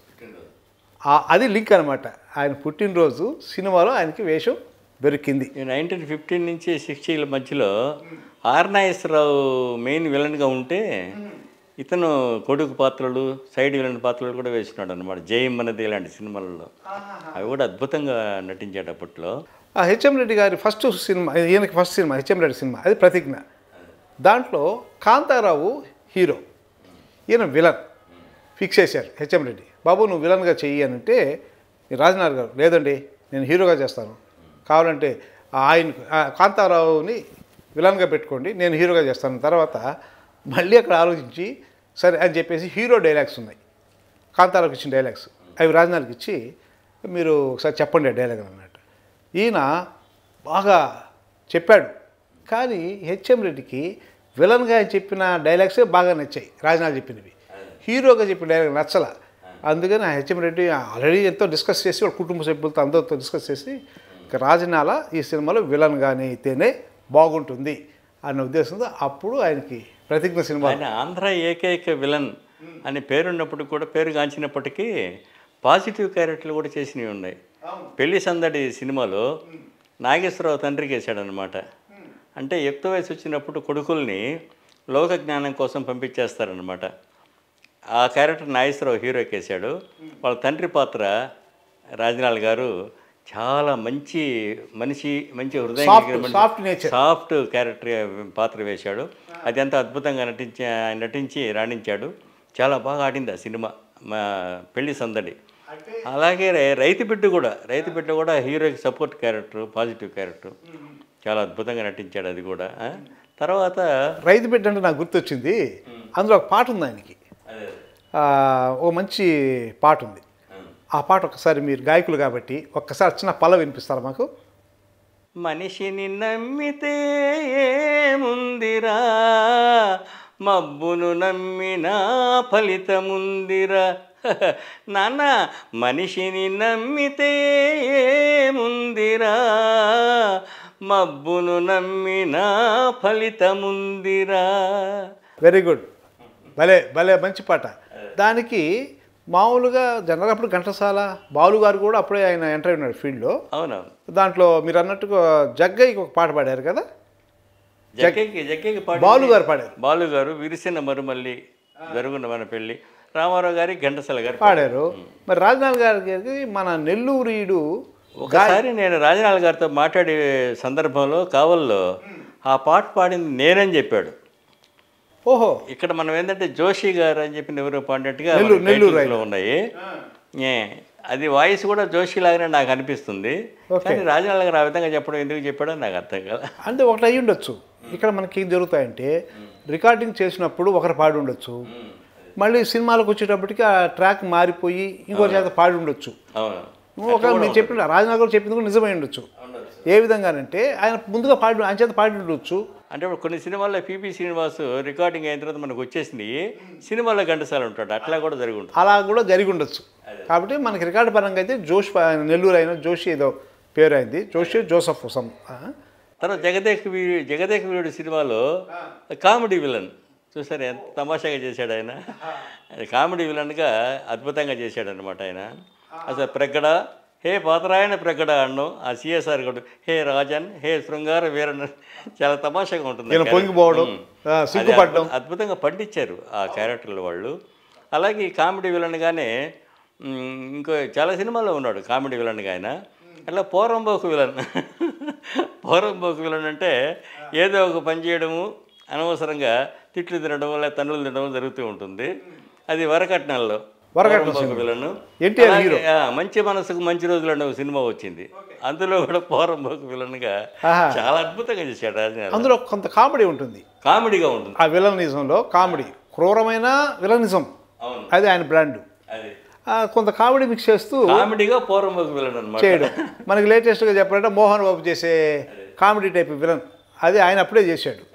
ఆ- అది లింక్ అనమాట ఆయన పుట్టినరోజు సినిమాలో ఆయనకి వేషం దొరికింది నైన్టీన్ ఫిఫ్టీన్ నుంచి సిక్స్టీల మధ్యలో ఆర్ నాగేశ్వరరావు మెయిన్ విలన్గా ఉంటే ఇతను కొడుకు పాత్రలు సైడ్ విలన్ పాత్రలు కూడా వేసినాడు అనమాట జయం అన్నది ఇలాంటి సినిమాలలో అవి కూడా అద్భుతంగా నటించాడు అప్పట్లో ఆ హెచ్ఎం రెడ్డి గారి ఫస్ట్ సినిమా ఈయనకి ఫస్ట్ సినిమా హెచ్ఎం రెడ్డి సినిమా అది ప్రతిజ్ఞ దాంట్లో కాంతారావు హీరో ఈయన విలన్ ఫిక్స్ చేశారు హెచ్ఎం రెడ్డి బాబు నువ్వు విలన్గా చెయ్యి అని అంటే ఈ రాజనాథ్ గారు లేదండి నేను హీరోగా చేస్తాను కావాలంటే ఆయన ఆ కాంతారావుని విలన్గా పెట్టుకోండి నేను హీరోగా చేస్తాను తర్వాత మళ్ళీ అక్కడ ఆలోచించి సరే అని చెప్పేసి హీరో డైలాగ్స్ ఉన్నాయి కాంతారావుకి ఇచ్చిన డైలాగ్స్ అవి రాజనాథ్కి ఇచ్చి మీరు ఒకసారి చెప్పండి ఆ డైలాగ్ అన్నట్టు ఈయన బాగా చెప్పాడు కానీ హెచ్ఎం రెడ్డికి విలన్గా చెప్పిన డైలాగ్సే బాగా నచ్చాయి రాజనాథ్ చెప్పినవి హీరోగా చెప్పిన డైలాగ్ నచ్చల అందుకని ఆ హెచ్ఎం రెడ్డి ఆల్రెడీ ఎంతో డిస్కస్ చేసి వాళ్ళ కుటుంబ సభ్యులతో అందరితో డిస్కస్ చేసి ఇక రాజనాల ఈ సినిమాలో విలన్గానే అయితేనే బాగుంటుంది అన్న ఉద్దేశంతో అప్పుడు ఆయనకి ప్రతిజ్ఞ సినిమా ఆయన ఆంధ్ర ఏకైక విలన్ అని పేరున్నప్పుడు కూడా పేరు గాంచినప్పటికీ పాజిటివ్ క్యారెక్టర్లు కూడా చేసినవి ఉన్నాయి పెళ్లి సందడి సినిమాలో నాగేశ్వరరావు తండ్రికి వేశాడనమాట అంటే యుక్త వయసు వచ్చినప్పుడు కొడుకుల్ని లోక జ్ఞానం కోసం పంపించేస్తారనమాట ఆ క్యారెక్టర్ నాగేశ్వరరావు హీరోకి వేశాడు వాళ్ళ తండ్రి పాత్ర రాజనాల్ గారు చాలా మంచి మనిషి మంచి హృదయం Soft- కలిగిన మనిషి. soft nature. సాఫ్ట్ క్యారెక్టర్ పాత్ర వేశాడు అది ఎంత అద్భుతంగా నటించి ఆయన నటించి రాణించాడు చాలా బాగా ఆడింది ఆ సినిమా మా పెళ్లి సందడి అలాగే రై- రైతు బిడ్డ కూడా రైతు బిడ్డ కూడా హీరోకి సపోర్ట్ క్యారెక్టర్ పాజిటివ్ క్యారెక్టర్ చాలా అద్భుతంగా నటించాడు అది కూడా ఆ? తర్వాత రైతు బిడ్డ అంటే నాకు గుర్తొచ్చింది అందులో ఒక పాట ఉంది ఆయనకి ఆ, ఓ మంచి పాట ఉంది ఆ పాట ఒకసారి మీరు గాయకులు కాబట్టి ఒక్కసారి చిన్న పల్ల వినిపిస్తారా మాకు మనిషిని నమ్మితే ఏముందిరా మబ్బును నమ్మినా ఫలితముందిరా నాన్న మనిషిని నమ్మితే ఏముందిరా మబ్బును నమ్మినా ఫలితముందిరా వెరీ గుడ్ భలే భలే మంచి పాట దానికి మామూలుగా జనరల్ అప్పుడు ఘంటసాల బాలు గారు కూడా అప్పుడే ఆయన ఎంటర్ అయి ఉన్నాడు ఫీల్డ్లో అవును దాంట్లో మీరు అన్నట్టుగా జగ్గయ్యకి ఒక పాట పాడారు కదా జగ్గకి జగ్గకి పాడింది బాలు గారు పాడారు బాలు గారు విరిసిన మరుమల్లి జరుగున్న మన పెళ్ళి రామారావు గారి ఘంటసాల గారి పాడారు మరి రాజనాథ్ గారికి మన నెల్లూరీడు ఒకసారి నేను రాజనాల్ గారితో మాట్లాడే సందర్భంలో కావల్లో ఆ పాట పాడింది నేనని చెప్పాడు ఓహో ఇక్కడ మనం ఏంటంటే జోషి గారు అని చెప్పి ఎవరో పాడినట్టుగా నెల్లూరు- మన నెల్లూరు titles లో ఉన్నాయి ఏ, అది వాయిస్ కూడా జోషి లాగానే నాకు అనిపిస్తుంది కానీ రాజనాల్ గారు ఆ విధంగా చెప్పడం ఎందుకు చెప్పాడో నాకు అర్థం కదా అంటే ఒకటి అయ్యి ఉండొచ్చు ఇక్కడ మనకి ఏం జరుగుతాయంటే రికార్డింగ్ చేసినప్పుడు ఒకరు పాడి ఉండొచ్చు మళ్ళీ సినిమాలకు వచ్చేటప్పటికి ఆ ట్రాక్ మారిపోయి ఇంకో చేత పాడి ఉండొచ్చు అవును ఒక నేను చెప్పిన రాజనగర్ చెప్పింది కూడా నిజమై ఉండొచ్చు ఏ విధంగానంటే ఆయన ముందుగా పాడి ఆయన చేత పాడి ఉండొచ్చు అంటే ఇప్పుడు కొన్ని సినిమాల్లో పిపి శ్రీనివాస్ రికార్డింగ్ అయిన తర్వాత మనకు వచ్చేసింది సినిమాలో ఘంటసాల ఉంటాడు అట్లా కూడా జరిగి ఉంటుంది అలా కూడా జరిగి ఉండొచ్చు కాబట్టి మనకి రికార్డు పరంగా అయితే జోష్ ఆయన నెల్లూరు అయిన జోషి ఏదో పేరు అయింది జోషి జోసఫ్ సమ్ ఆ? తర్వాత జగదేక్ వీరు జగదేక్ వీరుడు సినిమాలో కామెడీ విలన్ చూసారు ఎంత తమాషాగా చేశాడు ఆయన అది కామెడీ విలన్గా అద్భుతంగా చేశాడు అనమాట ఆయన అసలు ప్రగడ హే పాతరాయణ ప్రగడ అన్ను ఆ సిఎస్ఆర్ గడు హే రాజన్ హే శృంగార వీరన్ చాలా తమాషాగా ఉంటుంది ఈయన పొంగిపోవడం, ఉమ్. ఆ, అది సిగ్గుపడడం. అద్భుత- అద్భుతంగా పండించారు ఆ క్యారెక్టర్లు వాళ్ళు అలాగే ఈ కామెడీ విలన్గానే మ్, ఇంకో చాలా సినిమాల్లో ఉన్నాడు కామెడీ విలన్గా ఆయన అట్లా పోరంబోకు విలన్ పోరంబోకు విలన్ అంటే ఏదో ఒక పని చేయడము అనవసరంగా తిట్లు తినడం లేదా తన్నులు తినడం జరుగుతూ ఉంటుంది అది వరకట్నంలో వరకట్నం పోరంబోకు విలన్ ఎన్టీఆర్ అలాగే, హీరో. ఆ, మంచి మనసుకు మంచి రోజులు అనే ఒక సినిమా వచ్చింది అందులో కూడా పోరంబోకు విలన్గా ఆహా. చాలా అద్భుతంగా చేశాడు రాజనాథ్ అందులో కొంత కామెడీ ఉంటుంది కామెడీగా ఉంటుంది ఆ విలనిజంలో కామెడీ క్రూరమైన విలనిజం అవును అది ఆయన బ్రాండ్ అది ఆ, కొంత కామెడీ మిక్స్ చేస్తూ కామెడీగా పోరంబోకు విలన్ అనమాట చేయడం మనకి లేటెస్ట్గా చెప్పాలంటే మోహన్ బాబు చేసే కామెడీ టైప్ విలన్ అది ఆయన అప్పుడే చేశాడు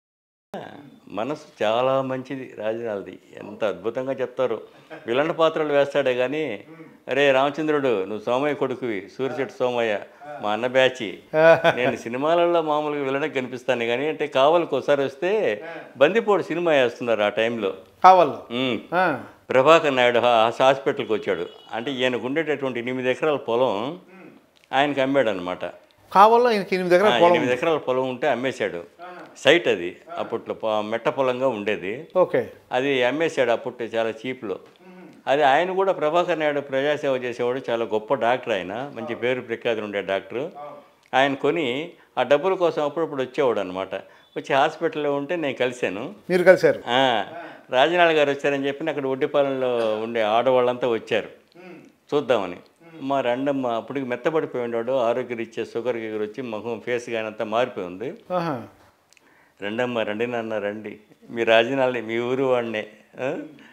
మనసు చాలా మంచిది రాజనాల్ది ఎంత అద్భుతంగా చెప్తారు విలన్ పాత్రలు వేస్తాడే కానీ అరే రామచంద్రుడు నువ్వు సోమయ్య కొడుకువి సూర్యచెట్టు సోమయ్య మా అన్న బ్యాచి నేను సినిమాలలో మామూలుగా విలనకి కనిపిస్తాను కానీ అంటే కావాలకు ఒకసారి వస్తే బందిపోడు సినిమా వేస్తున్నారు ఆ టైంలో కావాలి ఉమ్. ఆ, ప్రభాకర్ నాయుడు హా- హాస్పిటల్కి వచ్చాడు అంటే ఈయనకు ఉండేటటువంటి ఎనిమిది ఎకరాల పొలం ఆయనకి అమ్మాడు అనమాట కావాలో ఈయనకి ఎనిమిది దగ్గర పొలం ఎనిమిది ఎకరాల పొలం ఉంటే అమ్మేశాడు సైట్ అది అప్పట్లో పొ- మెట్ట పొలంగా ఉండేది ఓకే అది అమ్మేశాడు అప్పట్లో చాలా చీప్లో అది ఆయన కూడా ప్రభాకర్ నాయుడు ప్రజాసేవ చేసేవాడు చాలా గొప్ప డాక్టర్ ఆయన మంచి పేరు ప్రఖ్యాతులు ఉండే డాక్టర్ ఆయన కొని ఆ డబ్బుల కోసం అప్పుడప్పుడు వచ్చేవాడు అనమాట వచ్చి హాస్పిటల్లో ఉంటే నేను కలిశాను మీరు కలిశారు ఆ, రాజనాళ్ గారు వచ్చారని చెప్పి అక్కడ ఒడ్డిపాలెంలో ఉండే ఆడవాళ్ళంతా వచ్చారు చూద్దామని మా రెండమ్మ అప్పటికి మెత్తబడిపోయి ఉన్నాడు ఆరోగ్యరీత్యా షుగర్ గిగర్ వచ్చి ముఖం ఫేస్ కానీ అంతా మారిపోయి ఉంది ఆహా. రెండమ్మ రండి నాన్న రండి మీ రాజనాల్ని మీ ఊరు వాడినే ఆ?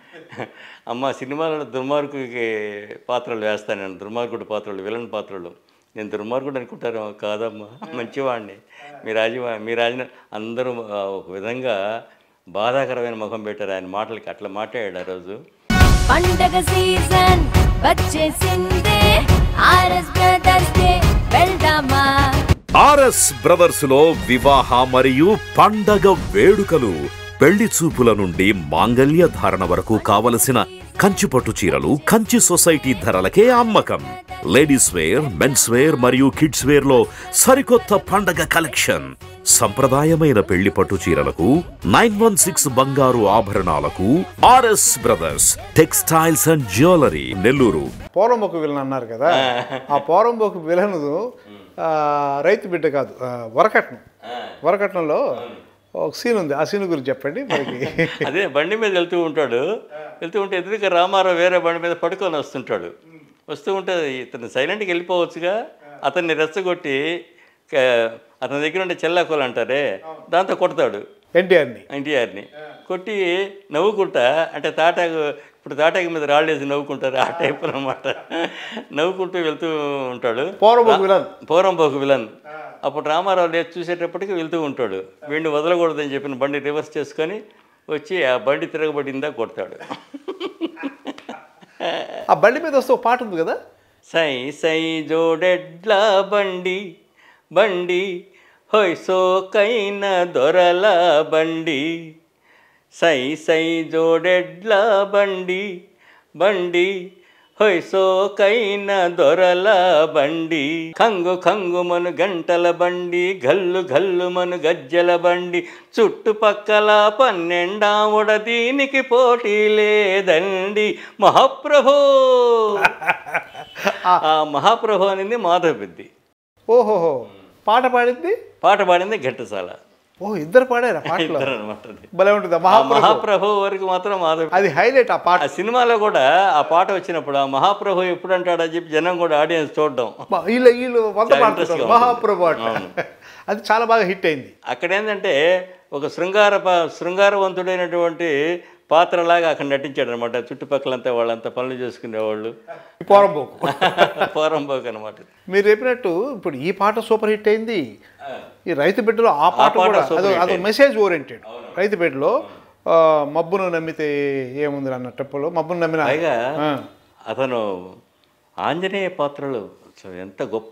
అమ్మ సినిమాలలో దుర్మార్గుడికి పాత్రలు వేస్తాను నేను దుర్మార్గుడి పాత్రలు విలన్ పాత్రలు నేను దుర్మార్గుడు అనుకుంటారు కాదమ్మా మంచివాడిని మీ రాజు మీ రాజన అందరూ ఆ, ఒక విధంగా బాధాకరమైన ముఖం పెట్టారు ఆయన మాటలకి అట్లా మాట్లాడాడు ఆ రోజు పండగ సీజన్ వచ్చేసిందే ఆర్ఎస్ బ్రదర్స్ డే వెళ్దామా ఆర్ఎస్ బ్రదర్స్ లో వివాహ మరియు పండగ వేడుకలు పెళ్లి చూపుల నుండి మాంగళ్య ధారణ వరకు కావలసిన కంచిపట్టు చీరలు కంచి సొసైటీ ధరలకే అమ్మకం లేడీస్ వేర్ మెన్స్ వేర్ మరియు కిడ్స్ వేర్ లో సరికొత్త పండగ కలెక్షన్ సంప్రదాయమైన పెళ్లి పట్టు చీరలకు నైన్ వన్ సిక్స్ బంగారు ఆభరణాలకు R S brothers textiles and jewellery Nellore పోరంబోకు విలన్ అన్నారు కదా ఆ పోరంబోకు విలను ఆ, రైతు బిడ్డ కాదు ఆ, వరకట్నం వరకట్నంలో ఒక సీన్ ఉంది ఆ సీన్ గురించి చెప్పండి మనకి అదే బండి మీద వెళ్తూ ఉంటాడు వెళ్తూ ఉంటే ఎదురుగా రామారావు వేరే బండి మీద పడుకొని వస్తుంటాడు వస్తూ ఉంటే ఇతను సైలెంట్కి వెళ్ళిపోవచ్చుగా అతన్ని రెచ్చగొట్టి క- అతని దగ్గర ఉండే చెల్లాకోలు అంటారే దాంతో కొడతాడు ఎన్టీఆర్ని ఎన్టీఆర్ని కొట్టి నవ్వుకుంటా అంటే తాటాకు ఇప్పుడు తాటాకు మీద రాళ్ళేసి నవ్వుకుంటారు ఆ టైప్ అనమాట నవ్వుకుంటూ వెళ్తూ ఉంటాడు పోరంబోకు విలన్ పోరంబోకు విలన్ అప్పుడు రామారావు లేచి చూసేటప్పటికి వెళ్తూ ఉంటాడు వీడిని వదలకూడదని చెప్పిన బండి రివర్స్ చేసుకొని వచ్చి ఆ బండి తిరగబడిందా కొడతాడు ఆ బండి మీద వస్తే ఒక పాట ఉంది కదా సై సై జోడెడ్ల బండి బండి హోయ్ సోకైన దొరల బండి సై సై జోడెడ్ల బండి బండి హొయ్ సోకైన దొరల బండి కంగు కంగుమను గంటల బండి గల్లు గల్లుమను గజ్జల బండి చుట్టుపక్కల పన్నెండాముడ దీనికి పోటీ లేదండి మహాప్రభు ఆ మహాప్రభు అనేది మాధవపెద్ది ఓహోహో పాట పాడింది పాట పాడింది ఘంటసాల ఓ ఇద్దరు పాడారు ఆ పాటలో ఇద్దరు అనమాట అది. భలే ఉంటుంది ఆ ఆ మహాప్రభు మహాప్రభు వరకు మాత్రం మాధవ అది హైలైట్ ఆ పాట ఆ సినిమాలో కూడా ఆ పాట వచ్చినప్పుడు ఆ మహాప్రభు ఎప్పుడు అంటాడని చెప్పి జనం కూడా ఆడియన్స్ చూడడం బా- వీళ్ళు వీళ్ళు వంద చాలా పాడుతుంటారు interest గా మహాప్రభు అట అవును. అది చాలా బాగా హిట్ అయింది అక్కడ ఏంటంటే ఒక శృంగార ప- శృంగారవంతుడైనటువంటి పాత్రలాగా అక్కడ నటించాడు అనమాట చుట్టుపక్కలంతా వాళ్ళంతా పనులు చేసుకునేవాళ్ళు పోరంబోకు పోరంబోక్ అనమాట మీరు చెప్పినట్టు ఇప్పుడు ఈ పాట సూపర్ హిట్ అయింది ఈ రైతు బిడ్డలో ఆ పాట పాట కూడా super అదో hit అదో అయింది. మెసేజ్ ఓరియంటెడ్ రైతు బిడ్డలో ఆ, మబ్బును నమ్మితే ఏముంది అన్నటప్పుడు మబ్బును నమ్మిన పైగా ఆ, అతను ఆంజనేయ పాత్రలు అసలు ఎంత గొప్ప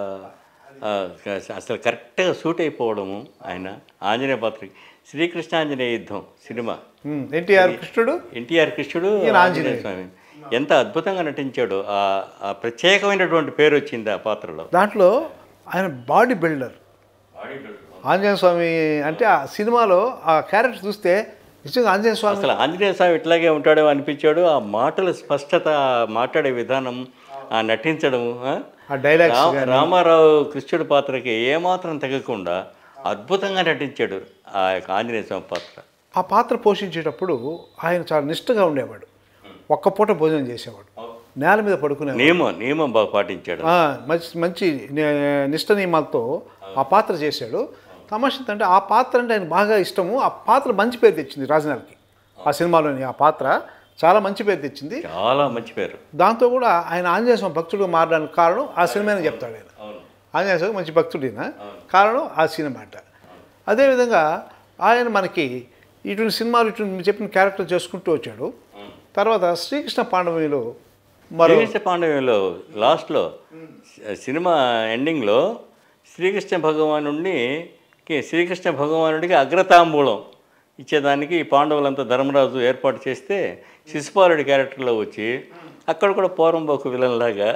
ఆ, అసలు కరెక్ట్గా సూట్ అయిపోవడము ఆయన ఆంజనేయ పాత్రకి శ్రీకృష్ణ ఆంజనేయ యుద్ధం సినిమా ఉమ్, ఎన్టీఆర్ కృష్ణుడు ఎన్టీఆర్ కృష్ణుడు ఈయన ఆంజనేయ స్వామి ఎంత అద్భుతంగా నటించాడు ఆ ఆ ప్రత్యేకమైనటువంటి పేరు వచ్చింది ఆ పాత్రలో దాంట్లో ఆయన బాడీ బిల్డర్ ఆంజనేయ స్వామి అంటే ఆ సినిమాలో ఆ క్యారెక్టర్ చూస్తే నిజంగా ఆంజనేయ స్వామి అసలు ఆంజనేయ స్వామి ఇట్లాగే ఉంటాడో అనిపించాడు ఆ మాటల స్పష్టత ఆ మాట్లాడే విధానం ఆ నటించడం ఆ? ఆ డైలాగ్స్ రా- రామారావు కృష్ణుడి పాత్రకి ఏమాత్రం తగ్గకుండా అద్భుతంగా నటించాడు ఆ యొక్క ఆంజనేయ స్వామి పాత్ర ఆ పాత్ర పోషించేటప్పుడు ఆయన చాలా నిష్ఠగా ఉండేవాడు ఒక్క పూట భోజనం చేసేవాడు నేల మీద పడుకునేవాడు నియమం నియమం బాగా పాటించాడు ఆ, మంచి మంచి ని- నిష్ట నియమాలతో ఆ పాత్ర చేశాడు తమాష అంటే ఆ పాత్ర అంటే ఆయన బాగా ఇష్టము ఆ పాత్ర మంచి పేరు తెచ్చింది రాజనాల్కి ఆ సినిమాలోని ఆ పాత్ర చాలా మంచి పేరు తెచ్చింది చాలా మంచి పేరు దాంతో కూడా ఆయన ఆంజనేయ స్వామి భక్తుడుగా మారడానికి కారణం ఆ సినిమానే చెప్తాడు ఆయన అవును ఆంజనేయ స్వామి మంచి భక్తుడిన కారణం ఆ సినిమా అట అదేవిధంగా ఆయన మనకి ఇటువంటి సినిమాలు ఇటువంటి మీరు చెప్పిన క్యారెక్టర్ చేసుకుంటూ వచ్చాడు తర్వాత శ్రీకృష్ణ పాండవిలో మరో శ్రీకృష్ణ పాండవ్యంలో లాస్ట్లో సినిమా ఎండింగ్లో శ్రీకృష్ణ భగవానుడిని కి- శ్రీకృష్ణ భగవానుడికి అగ్రతాంబూలం ఇచ్చేదానికి ఈ పాండవులంతా ధర్మరాజు ఏర్పాటు చేస్తే శిశుపాలుడి క్యారెక్టర్లో వచ్చి అక్కడ కూడా పోరంబోకు విలన్ లాగా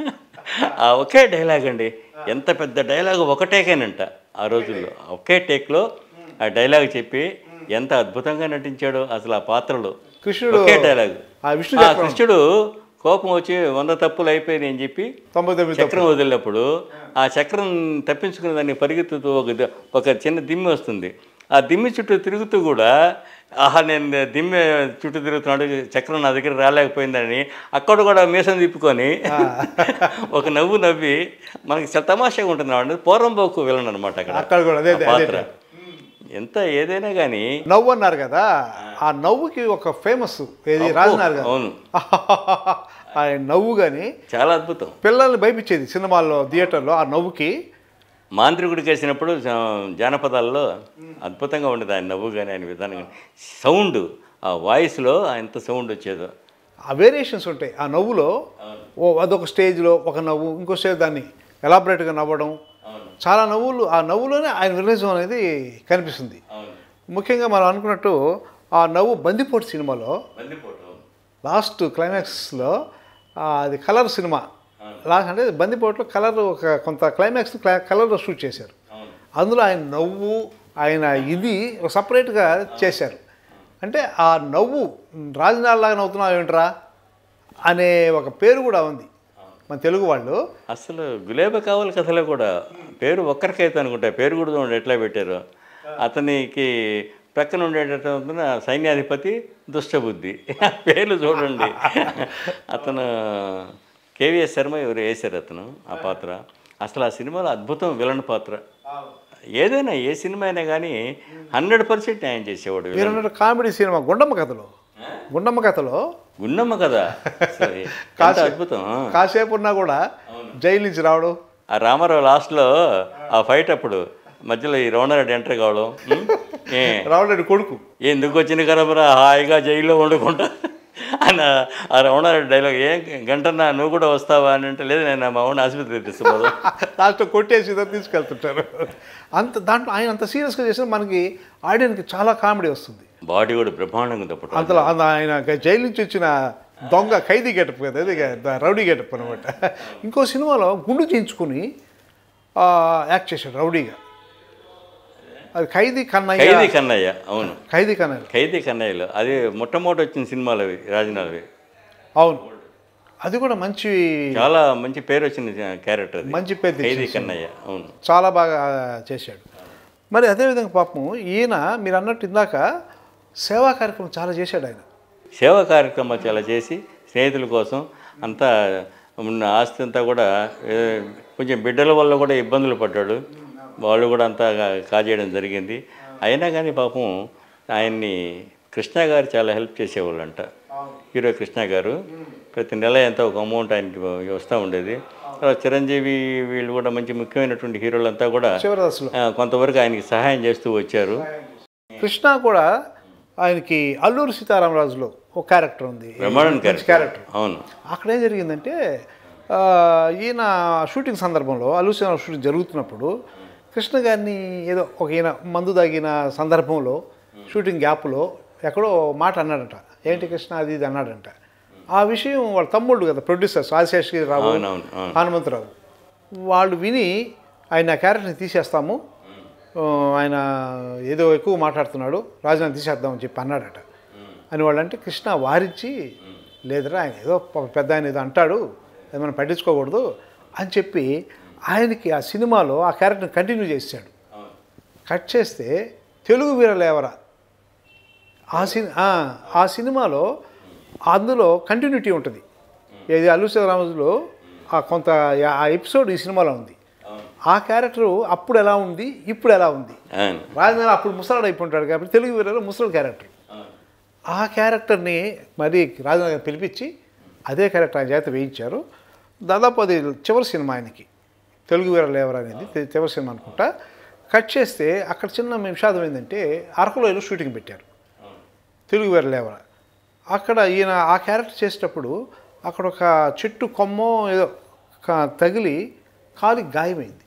ఆ ఒకే డైలాగ్ అండి ఎంత పెద్ద డైలాగ్ ఒకటేకేనంట ఆ రోజుల్లో ఒకే టేక్లో ఆ డైలాగ్ చెప్పి ఎంత అద్భుతంగా నటించాడో అసలు ఆ పాత్రలో కృష్ణుడు ఒకే డైలాగ్ ఆ విష్ణు ఆ చక్రం కృష్ణుడు కోపం వచ్చి వంద తప్పులు అయిపోయినాయి అని చెప్పి తొంభై తొమ్మిది చక్రం వదిలినప్పుడు ఆ చక్రం తప్పించుకునే దాన్ని పరిగెత్తుతూ ఒక ద- ఒక చిన్న దిమ్మి వస్తుంది ఆ దిమ్మి చుట్టూ తిరుగుతూ కూడా ఆహా నేను దిమ్మె చుట్టూ తిరుగుతున్నాడు చక్రం నా దగ్గర రాలేకపోయిందని అక్కడ కూడా మీసం తిప్పుకొని ఒక నవ్వు నవ్వి మనకి చాలా తమాషాగా ఉంటుంది వాడు పోరంబోకు వెళ్ళను అనమాట అక్కడ అక్కడ కూడా అదే ఆ అదే పాత్ర ఎంత ఏదైనా కానీ నవ్వు అన్నారు కదా ఆ నవ్వుకి ఒక ఫేమస్ ఏది రాజనార్ గారు అవును ఆయన నవ్వు కానీ చాలా అద్భుతం పిల్లల్ని భయపించేది సినిమాల్లో థియేటర్లో ఆ నవ్వుకి మాంత్రికుడికి వేసినప్పుడు జా- జానపదాల్లో అద్భుతంగా ఉండేది ఆయన నవ్వు కానీ ఆయన విధానం కానీ సౌండ్ ఆ వాయిస్లో ఎంత సౌండ్ వచ్చేదో ఆ వేరియేషన్స్ ఉంటాయి ఆ నవ్వులో ఓ అదొక స్టేజ్లో ఒక నవ్వు ఇంకో స్టేజ్ దాన్ని ఎలాబరేట్గా నవ్వడం చాలా నవ్వులు ఆ నవ్వులోనే ఆయన విరలిజం అనేది కనిపిస్తుంది ముఖ్యంగా మనం అనుకున్నట్టు ఆ నవ్వు బందిపోటు సినిమాలో లాస్ట్ క్లైమాక్స్లో ఆ, అది కలర్ సినిమా లాస్ట్ అంటే బందిపోట్లో కలర్ ఒక కొంత క్లైమాక్స్ కలర్లో షూట్ చేశారు అందులో ఆయన నవ్వు ఆయన ఇది ఒక సపరేట్గా చేశారు అంటే ఆ నవ్వు రాజనాల్లాగా నవ్వుతున్నావు ఏమిట్రా అనే ఒక పేరు కూడా ఉంది మన తెలుగు వాళ్ళు అసలు గులేబ కావాలి కథలో కూడా పేరు ఒక్కరికైతే అనుకుంటా పేరు కూడా చూడండి ఎట్లా పెట్టారు అతనికి ప్రక్కన ఉండేటటువంటి సైన్యాధిపతి దుష్టబుద్ధి పేర్లు చూడండి అతను కేవీఎస్ శర్మ ఎవరు వేశారు అతను ఆ పాత్ర అసలు ఆ సినిమాలో అద్భుతం విలన్ పాత్ర ఏదైనా ఏ సినిమా అయినా కానీ హండ్రెడ్ పర్సెంట్ న్యాయం చేసేవాడు విలన్. మీరున్నట్టు కామెడీ సినిమా గుండమ్మ కథలో గుండమ్మ కథలో గుండమ్మ కదా అసలు ఎంత కాసే- అద్భుతం కాసేపు ఉన్నా కూడా జైలు నుంచి రావడం ఆ రామారావు లాస్ట్లో ఆ ఫైట్ అప్పుడు మధ్యలో ఈ రౌండారెడ్డి ఎంటర్ కావడం ఉం? ఏ రావడం కొడుకు ఎందుకు వచ్చిన కరబరా హాయిగా జైల్లో వండుకుంటా అని ఆ రౌండారెడ్డి డైలాగ్ ఏ గంటన్నా నువ్వు కూడా వస్తావా అని అంటే లేదు నేను మా వాడిని ఆసుపత్రికి తీసుకుపోదు లాస్ట్ కొట్టేసి ఇద్దరు తీసుకెళ్తుంటారు అంత దాంట్లో ఆయన అంత సీరియస్గా చేసిన మనకి ఆడియన్కి చాలా కామెడీ వస్తుంది బాడీ కూడా బ్రహ్మాండంగా ఉంది అప్పుడు అంతలో అంత ఆయన జైలు నుంచి వచ్చిన దొంగ ఖైదీ గెటప్ కదా అది ద- రౌడీ గెటప్ అనమాట ఇంకో సినిమాలో గుండు చేయించుకుని ఆ, యాక్ట్ చేశాడు రౌడీగా అది ఖైదీ కన్నయ్య ఖైదీ కన్నయ్య అవును ఖైదీ కన్నయ్య ఖైదీ కన్నయ్యలో అది మొట్టమొదటి వచ్చిన సినిమాలు అవి రాజనాలవి అవును అది కూడా మంచి చాలా మంచి పేరు వచ్చిన క్యారెక్టర్ అది మంచి పేరు ఖైదీ తెచ్చేసింది. కన్నయ్య అవును చాలా బాగా చేశాడు మరి అదేవిధంగా పాపం ఈయన మీరు అన్నట్టు ఇందాక సేవా కార్యక్రమం చాలా చేశాడు ఆయన సేవా కార్యక్రమాలు చాలా చేసి స్నేహితుల కోసం అంతా ఉన్న ఆస్తి అంతా కూడా ఏ, కొంచెం బిడ్డల వల్ల కూడా ఇబ్బందులు పడ్డాడు వాళ్ళు కూడా అంతా కా- కాజేయడం జరిగింది అయినా కానీ పాపం ఆయన్ని కృష్ణ గారు చాలా హెల్ప్ చేసేవాళ్ళంట హీరో కృష్ణ గారు ప్రతి నెల ఎంతో ఒక అమౌంట్ ఆయనకి వస్తూ ఉండేది తర్వాత చిరంజీవి వీళ్ళు కూడా మంచి ముఖ్యమైనటువంటి హీరోలంతా కూడా చివరి దశలో ఆ, కొంతవరకు ఆయనకి సహాయం చేస్తూ వచ్చారు కృష్ణ కూడా ఆయనకి అల్లూరి సీతారామరాజులో ఒక క్యారెక్టర్ ఉంది బ్రహ్మాండం మంచి క్యారెక్టర్ క్యారెక్టర్ అవును అక్కడ ఏం జరిగిందంటే ఆ, ఈయన షూటింగ్ సందర్భంలో అల్లు సినిమా షూటింగ్ జరుగుతున్నప్పుడు కృష్ణ గారిని ఏదో ఒక ఈయన మందు తాగిన సందర్భంలో షూటింగ్ గ్యాప్లో ఎక్కడో మాట అన్నాడంట ఏంటి కృష్ణ అది ఇది అన్నాడంట ఆ విషయం వాళ్ళ తమ్ముళ్ళు కదా ప్రొడ్యూసర్స్ ఆశేష్ రావు అవునవును, అవును. హనుమంతరావు వాళ్ళు విని ఆయన ఆ క్యారెక్టర్ని తీసేస్తాము ఆ, ఆయన ఏదో ఎక్కువ మాట్లాడుతున్నాడు రాజుని తీసేద్దామని చెప్పి అన్నాడట అని వాళ్ళంటే కృష్ణ వారించి లేదురా ఆయన ఏదో ప- పెద్ద ఆయన ఏదో అంటాడు అది మనం పట్టించుకోకూడదు అని చెప్పి ఆయనకి ఆ సినిమాలో ఆ క్యారెక్టర్ని కంటిన్యూ చేశాడు కట్ చేస్తే తెలుగు వీరలేవరా ఆ సిని ఆ, ఆ సినిమాలో అందులో కంటిన్యూటీ ఉంటుంది ఏది అల్లు సీతారామరాజులో ఆ కొంత ఆ ఎపిసోడ్ ఈ సినిమాలో ఉంది ఆ క్యారెక్టర్ అప్పుడు ఎలా ఉంది ఇప్పుడు ఎలా ఉంది అవును రాజధాని అప్పుడు ముసలాడు అయిపోయింటాడు కాబట్టి తెలుగు వీరలో ముసలాడు క్యారెక్టర్ ఆ క్యారెక్టర్ని మరి రాజధాని గారు పిలిపించి అదే క్యారెక్టర్ ఆయన చేత వేయించారు దాదాపు అది చివరి సినిమా ఆయనకి తెలుగు వీర లేవర్ అనేది తి- చివరి సినిమా అనుకుంటా కట్ చేస్తే అక్కడ చిన్న విషాదం ఏంటంటే అరకులోయలో షూటింగ్ పెట్టారు తెలుగు వీర లేవర అక్కడ ఈయన ఆ క్యారెక్టర్ చేసేటప్పుడు అక్కడ ఒక చెట్టు కొమ్మో ఏదో క- తగిలి కాలికి గాయమైంది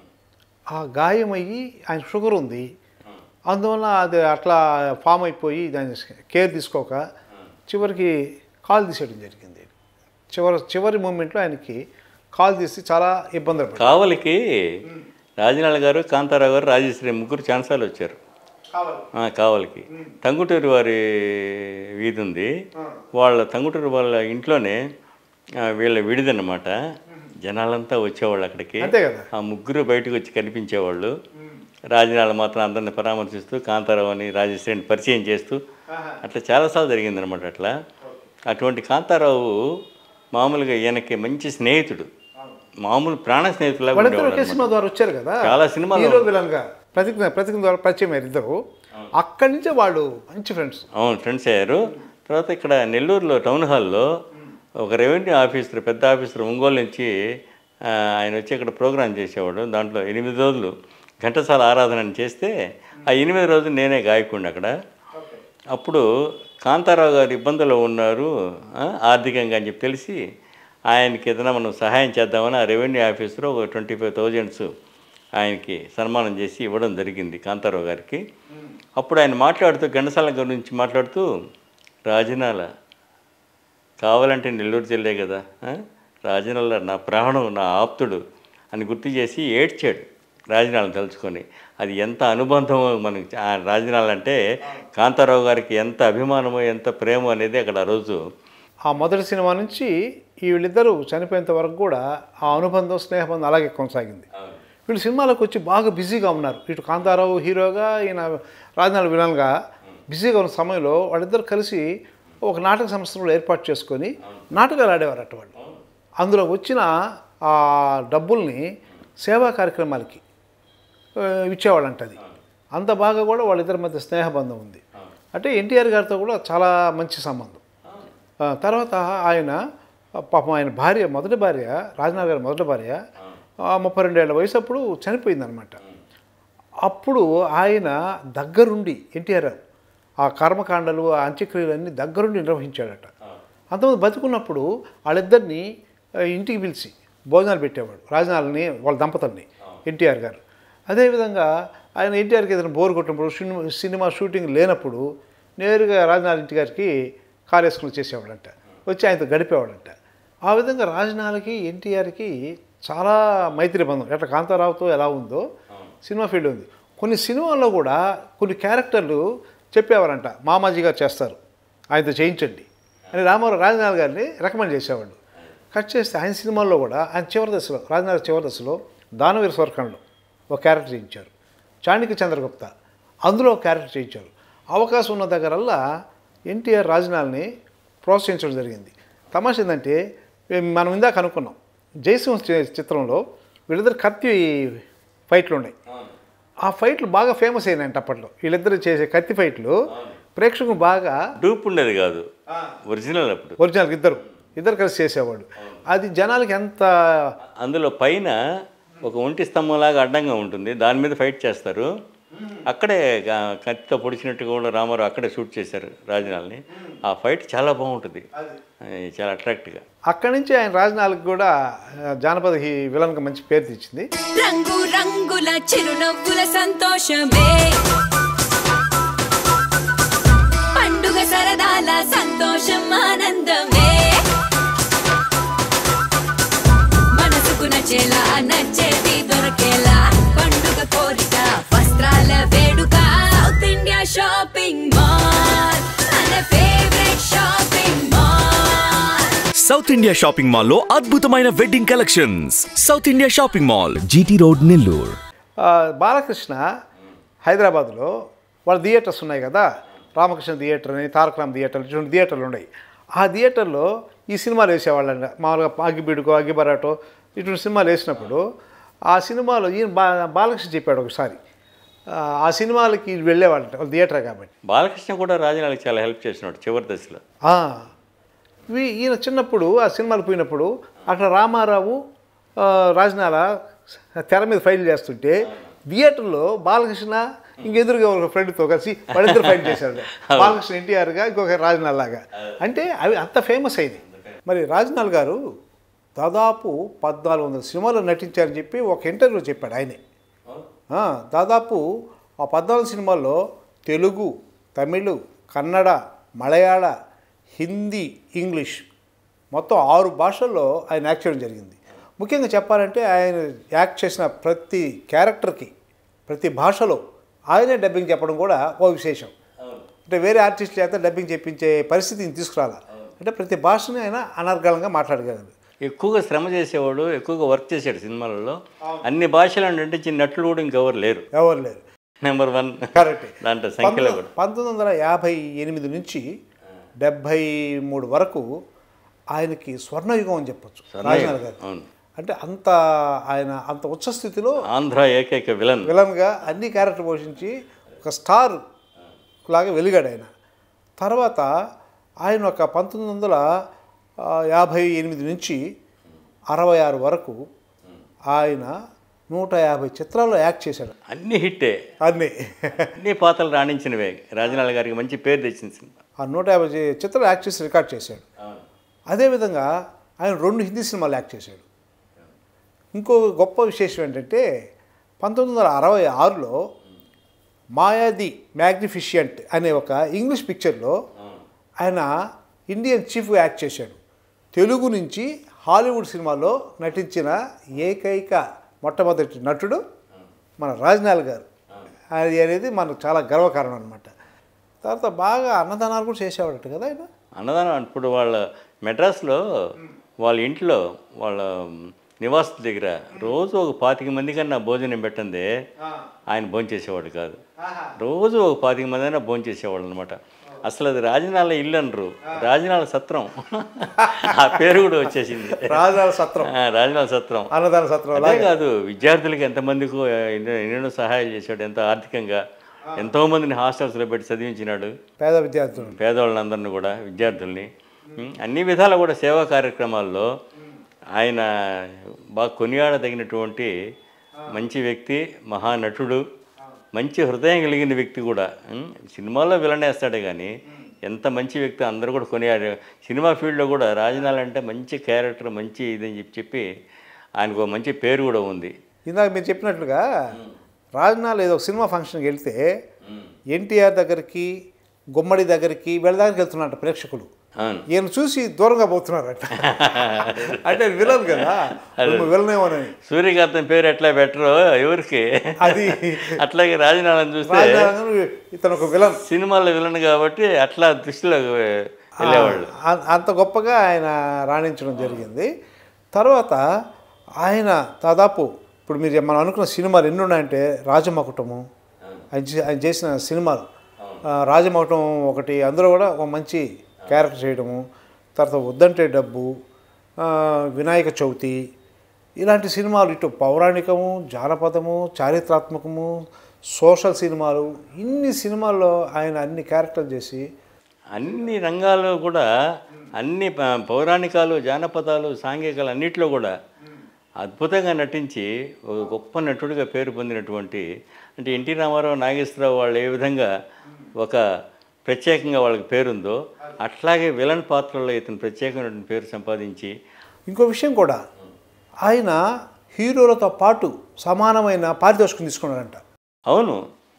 ఆ గాయమయ్యి ఆయన షుగర్ ఉంది అందువల్ల అది అట్లా ఫామ్ అయిపోయి దాన్ని కేర్ తీసుకోక చివరికి కాల్ తీసేయడం జరిగింది చివరి చివరి మూమెంట్లో ఆయనకి కాల్ తీసి చాలా ఇబ్బందులు పడ్డారు కావలికి రాజనాల గారు కాంతారావు గారు రాజేశ్వరి ముగ్గురు ఛాన్సాలు వచ్చారు ఆ, కావలికి తంగుటూరి వారి వీధి ఉంది వాళ్ళ తంగుటూరి వాళ్ళ ఇంట్లోనే ఆ, వీళ్ళ విడిదన్నమాట జనాలంతా వచ్చేవాళ్ళు అక్కడికి అంతే కదా. ఆ ముగ్గురు బయటకు వచ్చి కనిపించేవాళ్ళు రాజనాల మాత్రం అందరిని పరామర్శిస్తూ కాంతారావు అని రాజేశ్వరిని పరిచయం చేస్తూ అట్లా చాలాసార్లు జరిగిందనమాట అట్లా అటువంటి కాంతారావు మామూలుగా ఈయనకి మంచి స్నేహితుడు మామూలు ప్రాణ స్నేహితులాగా వాళ్ళిద్దరు ఉండేవాళ్ళు ఒకే సినిమా ద్వారా వచ్చారు కదా చాలా సినిమాలు- హీరో విలన్గా ప్రతిజ్ఞ ప్రతిజ్ఞ ద్వారా పరిచయం అయ్యారు ఇద్దరు అక్కడి నుంచే వాళ్ళు మంచి ఫ్రెండ్స్ అవును ఫ్రెండ్స్ అయ్యారు తర్వాత ఇక్కడ నెల్లూరులో టౌన్ హాల్లో ఒక రెవెన్యూ ఆఫీసర్ పెద్ద ఆఫీసర్ ఒంగోలు నుంచి ఆ, ఆయన వచ్చి ఇక్కడ ప్రోగ్రామ్ చేసేవాడు దాంట్లో ఎనిమిది రోజులు ఘంటసాల ఆరాధన అని చేస్తే ఆ ఎనిమిది రోజులు నేనే గాయకుడిని అక్కడ అప్పుడు కాంతారావు గారు ఇబ్బందులు ఉన్నారు ఆ, ఆర్థికంగా అని చెప్పి తెలిసి ఆయనకి ఏదైనా మనం సహాయం చేద్దామని ఆ రెవెన్యూ ఆఫీసర్ ఒక ట్వంటీ ఫైవ్ థౌజండ్స్ ఆయనకి సన్మానం చేసి ఇవ్వడం జరిగింది కాంతారావు గారికి అప్పుడు ఆయన మాట్లాడుతూ ఘంటసాల గురించి మాట్లాడుతూ రాజనాల కావాలంటే నెల్లూరు జిల్లే కదా ఆ? రాజనాల నా ప్రాణం నా ఆప్తుడు అని గుర్తు చేసి ఏడ్చాడు రాజనాలను తలుచుకొని అది ఎంత అనుబంధమో మనకి ఆ రాజనాలు అంటే కాంతారావు గారికి ఎంత అభిమానమో ఎంత ప్రేమ అనేది అక్కడ ఆ రోజు ఆ మొదటి సినిమా నుంచి ఈ వీళ్ళిద్దరూ చనిపోయేంత వరకు కూడా ఆ అనుబంధం స్నేహబంధం అలాగే కొనసాగింది వీళ్ళు సినిమాలకు వచ్చి బాగా బిజీగా ఉన్నారు ఇటు కాంతారావు హీరోగా ఈయన రాజనాల విలన్గా బిజీగా ఉన్న సమయంలో వాళ్ళిద్దరు కలిసి ఒక నాటక సంస్థలు ఏర్పాటు చేసుకొని నాటకాలు ఆడేవారట వాళ్ళు అందులో వచ్చిన ఆ డబ్బుల్ని సేవా కార్యక్రమాలకి ఆ, ఇచ్చేవాళ్ళంట అది అంత బాగా కూడా వాళ్ళిద్దరి మధ్య స్నేహబంధం ఉంది అంటే ఎన్టీఆర్ గారితో కూడా చాలా మంచి సంబంధం ఆ, తర్వాత ఆయన ఆ, పాపం ఆయన భార్య మొదటి భార్య రాజనాథ్ గారి మొదటి భార్య ఆ, ముప్పై రెండేళ్ల వయసు అప్పుడు చనిపోయిందనమాట అప్పుడు ఆయన దగ్గరుండి ఎన్టీఆర్ ఆ కర్మకాండలు ఆ అంత్యక్రియలన్నీ దగ్గరుండి నిర్వహించాడట అంతమంది బతుకున్నప్పుడు వాళ్ళిద్దరిని ఆ, ఇంటికి పిలిచి భోజనాలు పెట్టేవాడు రాజనాలని వాళ్ళ దంపతుల్ని ఎన్టీఆర్ గారు అదేవిధంగా ఆయన ఎన్టీఆర్కి ఏదైనా బోర్ కొట్టినప్పుడు సినిమా సినిమా షూటింగ్ లేనప్పుడు నేరుగా రాజనాథ్ ఇంటి గారికి కార్ వేసుకుని చేసేవాడంట వచ్చి ఆయనతో గడిపేవాడంట ఆ విధంగా రాజనాలకి ఎన్టీఆర్కి చాలా మైత్రి బంధం ఎట్లా కాంతారావుతో ఎలా ఉందో సినిమా ఫీల్డ్ ఉంది కొన్ని సినిమాల్లో కూడా కొన్ని క్యారెక్టర్లు చెప్పేవారంట మామాజీ గారు చేస్తారు ఆయనతో చేయించండి అని రామారావు రాజనాల్ గారిని రికమెండ్ చేసేవాళ్ళు కట్ చేస్తే ఆయన సినిమాల్లో కూడా ఆయన చివరి దశలో రాజనాల్ చివరి దశలో దానవీర స్వర్కంలో ఒక క్యారెక్టర్ చేయించారు చాణిక్య చంద్రగుప్త అందులో ఒక క్యారెక్టర్ చేయించారు అవకాశం ఉన్న దగ్గరల్లా ఎన్టీఆర్ రాజనాల్ని ప్రోత్సహించడం జరిగింది తమాష ఏంటంటే మేము- మనం ఇందాక అనుకున్నాం జయసింహ చి- చిత్రంలో వీళ్ళిద్దరు కత్తి ఫైట్లు ఉన్నాయి ఆ ఫైట్లు బాగా ఫేమస్ అయినాయంట అప్పట్లో వీళ్ళిద్దరు చేసే కత్తి ఫైట్లు ప్రేక్షకులు బాగా డూప్ ఉండేది కాదు ఒరిజినల్ అప్పుడు ఒరిజినల్ ఇద్దరు ఇద్దరు కలిసి చేసేవాళ్ళు అది జనాలకి ఎంత అందులో పైన ఒక ఒంటి స్తంభంలాగా అడ్డంగా ఉంటుంది దాని మీద ఫైట్ చేస్తారు అక్కడే గా- కత్తితో పొడిచినట్టుగా కూడా రామారావు అక్కడే షూట్ చేశారు రాజనాల్ని ఆ ఫైట్ చాలా బాగుంటుంది అది చాలా అట్రాక్ట్గా అక్కడి నుంచి ఆయన రాజనాలకు కూడా ఆ, జానపద హీ విలన్గా మంచి పేరు తెచ్చింది రంగు రంగుల చిరునవ్వుల సంతోషమే పండుగ సరదాల సంతోషం ఆనందమే మనసుకు నచ్చేలా నచ్చేది దొరకేలా పండుగ కోరిక వస్త్రాల వేడుక సౌత్ ఇండియా షాపింగ్ మాల్ మన favourite shopping mall south India shopping మాల్లో అద్భుతమైన wedding collections south India shopping mall G T road Nellore ఆ, బాలకృష్ణ హైదరాబాద్లో వాళ్ళ థియేటర్స్ ఉన్నాయి కదా రామకృష్ణ థియేటర్ అని తారక రామ్ థియేటర్ ఇటువంటి థియేటర్లు ఉన్నాయి ఆ థియేటర్లో ఈ సినిమాలు వేసేవాళ్ళండి మామూలుగా అగ్గిబిడుకో అగ్గిబరాటో ఇటువంటి సినిమాలు వేసినప్పుడు ఆ సినిమాలో ఈయన బా బాలకృష్ణ చెప్పాడు ఒకసారి ఆ, ఆ సినిమాలకి వెళ్ళేవాళ్ళంట వాళ్ళ థియేటర్ కాబట్టి బాలకృష్ణ కూడా రాజనాలకు చాలా హెల్ప్ చేసినాడు చివరి దశలో ఆ, వీ- ఈయన చిన్నప్పుడు ఆ సినిమాలు పోయినప్పుడు అక్కడ రామారావు ఆ, రాజనాల తెర మీద ఫైల్ చేస్తుంటే థియేటర్లో బాలకృష్ణ ఇంకెదురుగా ఒక ఫ్రెండ్తో కలిసి వాళ్ళిద్దరు ఫైట్ చేశారు బాలకృష్ణ ఎన్టీఆర్గా ఇంకొక రాజనాల్ లాగా అంటే అవి అంత ఫేమస్ అయింది మరి రాజనాల్ గారు దాదాపు పద్నాలుగు వందల సినిమాలు నటించారని చెప్పి ఒక ఇంటర్వ్యూలో చెప్పాడు ఆయనే ఆ, దాదాపు ఆ పద్నాలుగు సినిమాల్లో తెలుగు తమిళ్ కన్నడ మలయాళ హిందీ ఇంగ్లీష్ మొత్తం ఆరు భాషల్లో ఆయన యాక్ట్ చేయడం జరిగింది ముఖ్యంగా చెప్పాలంటే ఆయన యాక్ట్ చేసిన ప్రతి క్యారెక్టర్కి ప్రతి భాషలో ఆయనే డబ్బింగ్ చెప్పడం కూడా ఓ విశేషం అంటే వేరే ఆర్టిస్ట్ చేత డబ్బింగ్ చెప్పించే పరిస్థితిని తీసుకురాల అంటే ప్రతి భాషని ఆయన అనర్గళంగా మాట్లాడగలరు ఎక్కువగా శ్రమ చేసేవాడు ఎక్కువగా వర్క్ చేశాడు సినిమాలలో అన్ని భాషలను నటించిన నటులు కూడా ఇంకెవరు లేరు ఎవరు లేరు నెంబర్ వన్ కరెక్ట్ దాంట్లో సంఖ్యలో కూడా పంతొమ్మిది వందల యాభై ఎనిమిది నుంచి డెబ్భై మూడు వరకు ఆయనకి స్వర్ణయుగం అని చెప్పొచ్చు రాజనాథ్ గారు అవును అంటే అంత ఆయన అంత ఉచ్చ స్థితిలో ఆంధ్ర ఏకైక విలన్ విలన్గా అన్ని క్యారెక్టర్ పోషించి ఒక స్టార్ లాగా వెలిగాడు ఆయన తర్వాత ఆయన ఒక పంతొమ్మిది వందల ఆ, యాభై ఎనిమిది నుంచి అరవై ఆరు వరకు ఆయన నూట యాభై చిత్రాల్లో యాక్ట్ చేశాడు అన్ని హిట్టే అన్నీ అన్ని పాత్రలు రాణించినవే రాజనాల గారికి మంచి పేరు తెచ్చింది సినిమా ఆ నూట యాభై చి- చిత్రాలు యాక్ట్ చేసి రికార్డ్ చేశాడు అదేవిధంగా ఆయన రెండు హిందీ సినిమాలు యాక్ట్ చేశాడు ఇంకో గొప్ప విశేషం ఏంటంటే పంతొమ్మిది వందల అరవై ఆరులో మాయాది మ్యాగ్నిఫిషియంట్ అనే ఒక ఇంగ్లీష్ పిక్చర్లో ఆయన ఇండియన్ చీఫ్గా యాక్ట్ చేశాడు తెలుగు నుంచి హాలీవుడ్ సినిమాలో నటించిన ఏకైక మొట్టమొదటి నటుడు మన రాజ్నాల్ గారు అది అనేది మనకు చాలా గర్వకారణం అనమాట తర్వాత బాగా అన్నదానాలు కూడా చేసేవాడట కదా ఆయన అన్నదానం ఇప్పుడు వాళ్ళ మెడ్రాస్లో వాళ్ళ ఇంట్లో వాళ్ళ నివాసం దగ్గర రోజు ఒక పాతిక మంది కన్నా భోజనం పెట్టందే ఆయన భోంచేసేవాడు కాదు రోజు ఒక పాతిక మంది అయినా భోంచేసేవాడు అనమాట అసలు అది రాజనాల ఇల్లు అనరు రాజనాల సత్రం ఆ పేరు కూడా వచ్చేసింది రాజనాల సత్రం ఆ, రాజనాల సత్రం అన్నదాన సత్రం అదే కాదు విద్యార్థులకి ఎంతమందికి ఎన్నో ఎన్నెన్నో సహాయం చేశాడు ఎంతో ఆర్థికంగా ఎంతో మందిని హాస్టల్స్లో పెట్టి చదివించినాడు పేద విద్యార్థులు పేదవాళ్ళందరినీ కూడా విద్యార్థుల్ని ఉం, అన్ని విధాలా కూడా సేవా కార్యక్రమాల్లో ఆయన బాగా కొనియాడదగినటువంటి మంచి వ్యక్తి మహానటుడు మంచి హృదయం కలిగిన వ్యక్తి కూడా ఉం, సినిమాల్లో విలనేస్తాడే కానీ ఎంత మంచి వ్యక్తి అందరూ కూడా కొనియాడు సినిమా ఫీల్డ్లో కూడా రాజనాల్ అంటే మంచి క్యారెక్టర్ మంచి ఇదని చెప్పి చెప్పి ఆయనకు ఒక మంచి పేరు కూడా ఉంది ఇందాక మీరు చెప్పినట్లుగా రాజనాల్ ఏదో ఒక సినిమా ఫంక్షన్కి వెళ్తే ఎన్టీఆర్ దగ్గరికి గుమ్మడి దగ్గరికి వీళ్ళ దగ్గరికి వెళ్తున్నట్టు ప్రేక్షకులు అవును ఈయన చూసి దూరంగా పోతున్నారట అంటే విలన్ కదా నువ్వు విలనేమోనని సూర్యకాంతం పేరు ఎట్లా పెట్టరో ఎవరికి అది అట్లాగే రాజనాలను చూస్తే రాజనారాయణ ఇతను ఒక విలన్ సినిమాలో విలన్ కాబట్టి అట్లా దృష్టిలో వెళ్ళేవాళ్ళు ఆ- అంత గొప్పగా ఆయన రాణించడం జరిగింది తర్వాత ఆయన దాదాపు ఇప్పుడు మీరు మనం అనుకున్న సినిమాలు ఎన్ని ఉన్నాయంటే రాజమకుటము ఆయన చే- ఆయన చేసిన సినిమాలు ఆ, రాజమకుటం ఒకటి అందులో కూడా ఒక మంచి క్యారెక్టర్ చేయడము తర్వాత వద్దంటే డబ్బు ఆ, వినాయక చవితి ఇలాంటి సినిమాలు ఇటు పౌరాణికము జానపదము చారిత్రాత్మకము సోషల్ సినిమాలు ఇన్ని సినిమాల్లో ఆయన అన్ని క్యారెక్టర్లు చేసి అన్ని రంగాల్లో కూడా అన్ని ప- పౌరాణికాలు జానపదాలు సాంఘికాలు అన్నిట్లో కూడా అద్భుతంగా నటించి ఒక గొప్ప నటుడిగా పేరు పొందినటువంటి అంటే ఎన్టీ రామారావు నాగేశ్వరరావు వాళ్ళు ఏ విధంగా ఒక ప్రత్యేకంగా వాళ్ళకి పేరుందో అట్లాగే విలన్ పాత్రలో ఇతను ప్రత్యేకమైనటువంటి పేరు సంపాదించి ఇంకో విషయం కూడా ఆయన హీరోలతో పాటు సమానమైన పారితోషికం తీసుకున్నాడంట అవును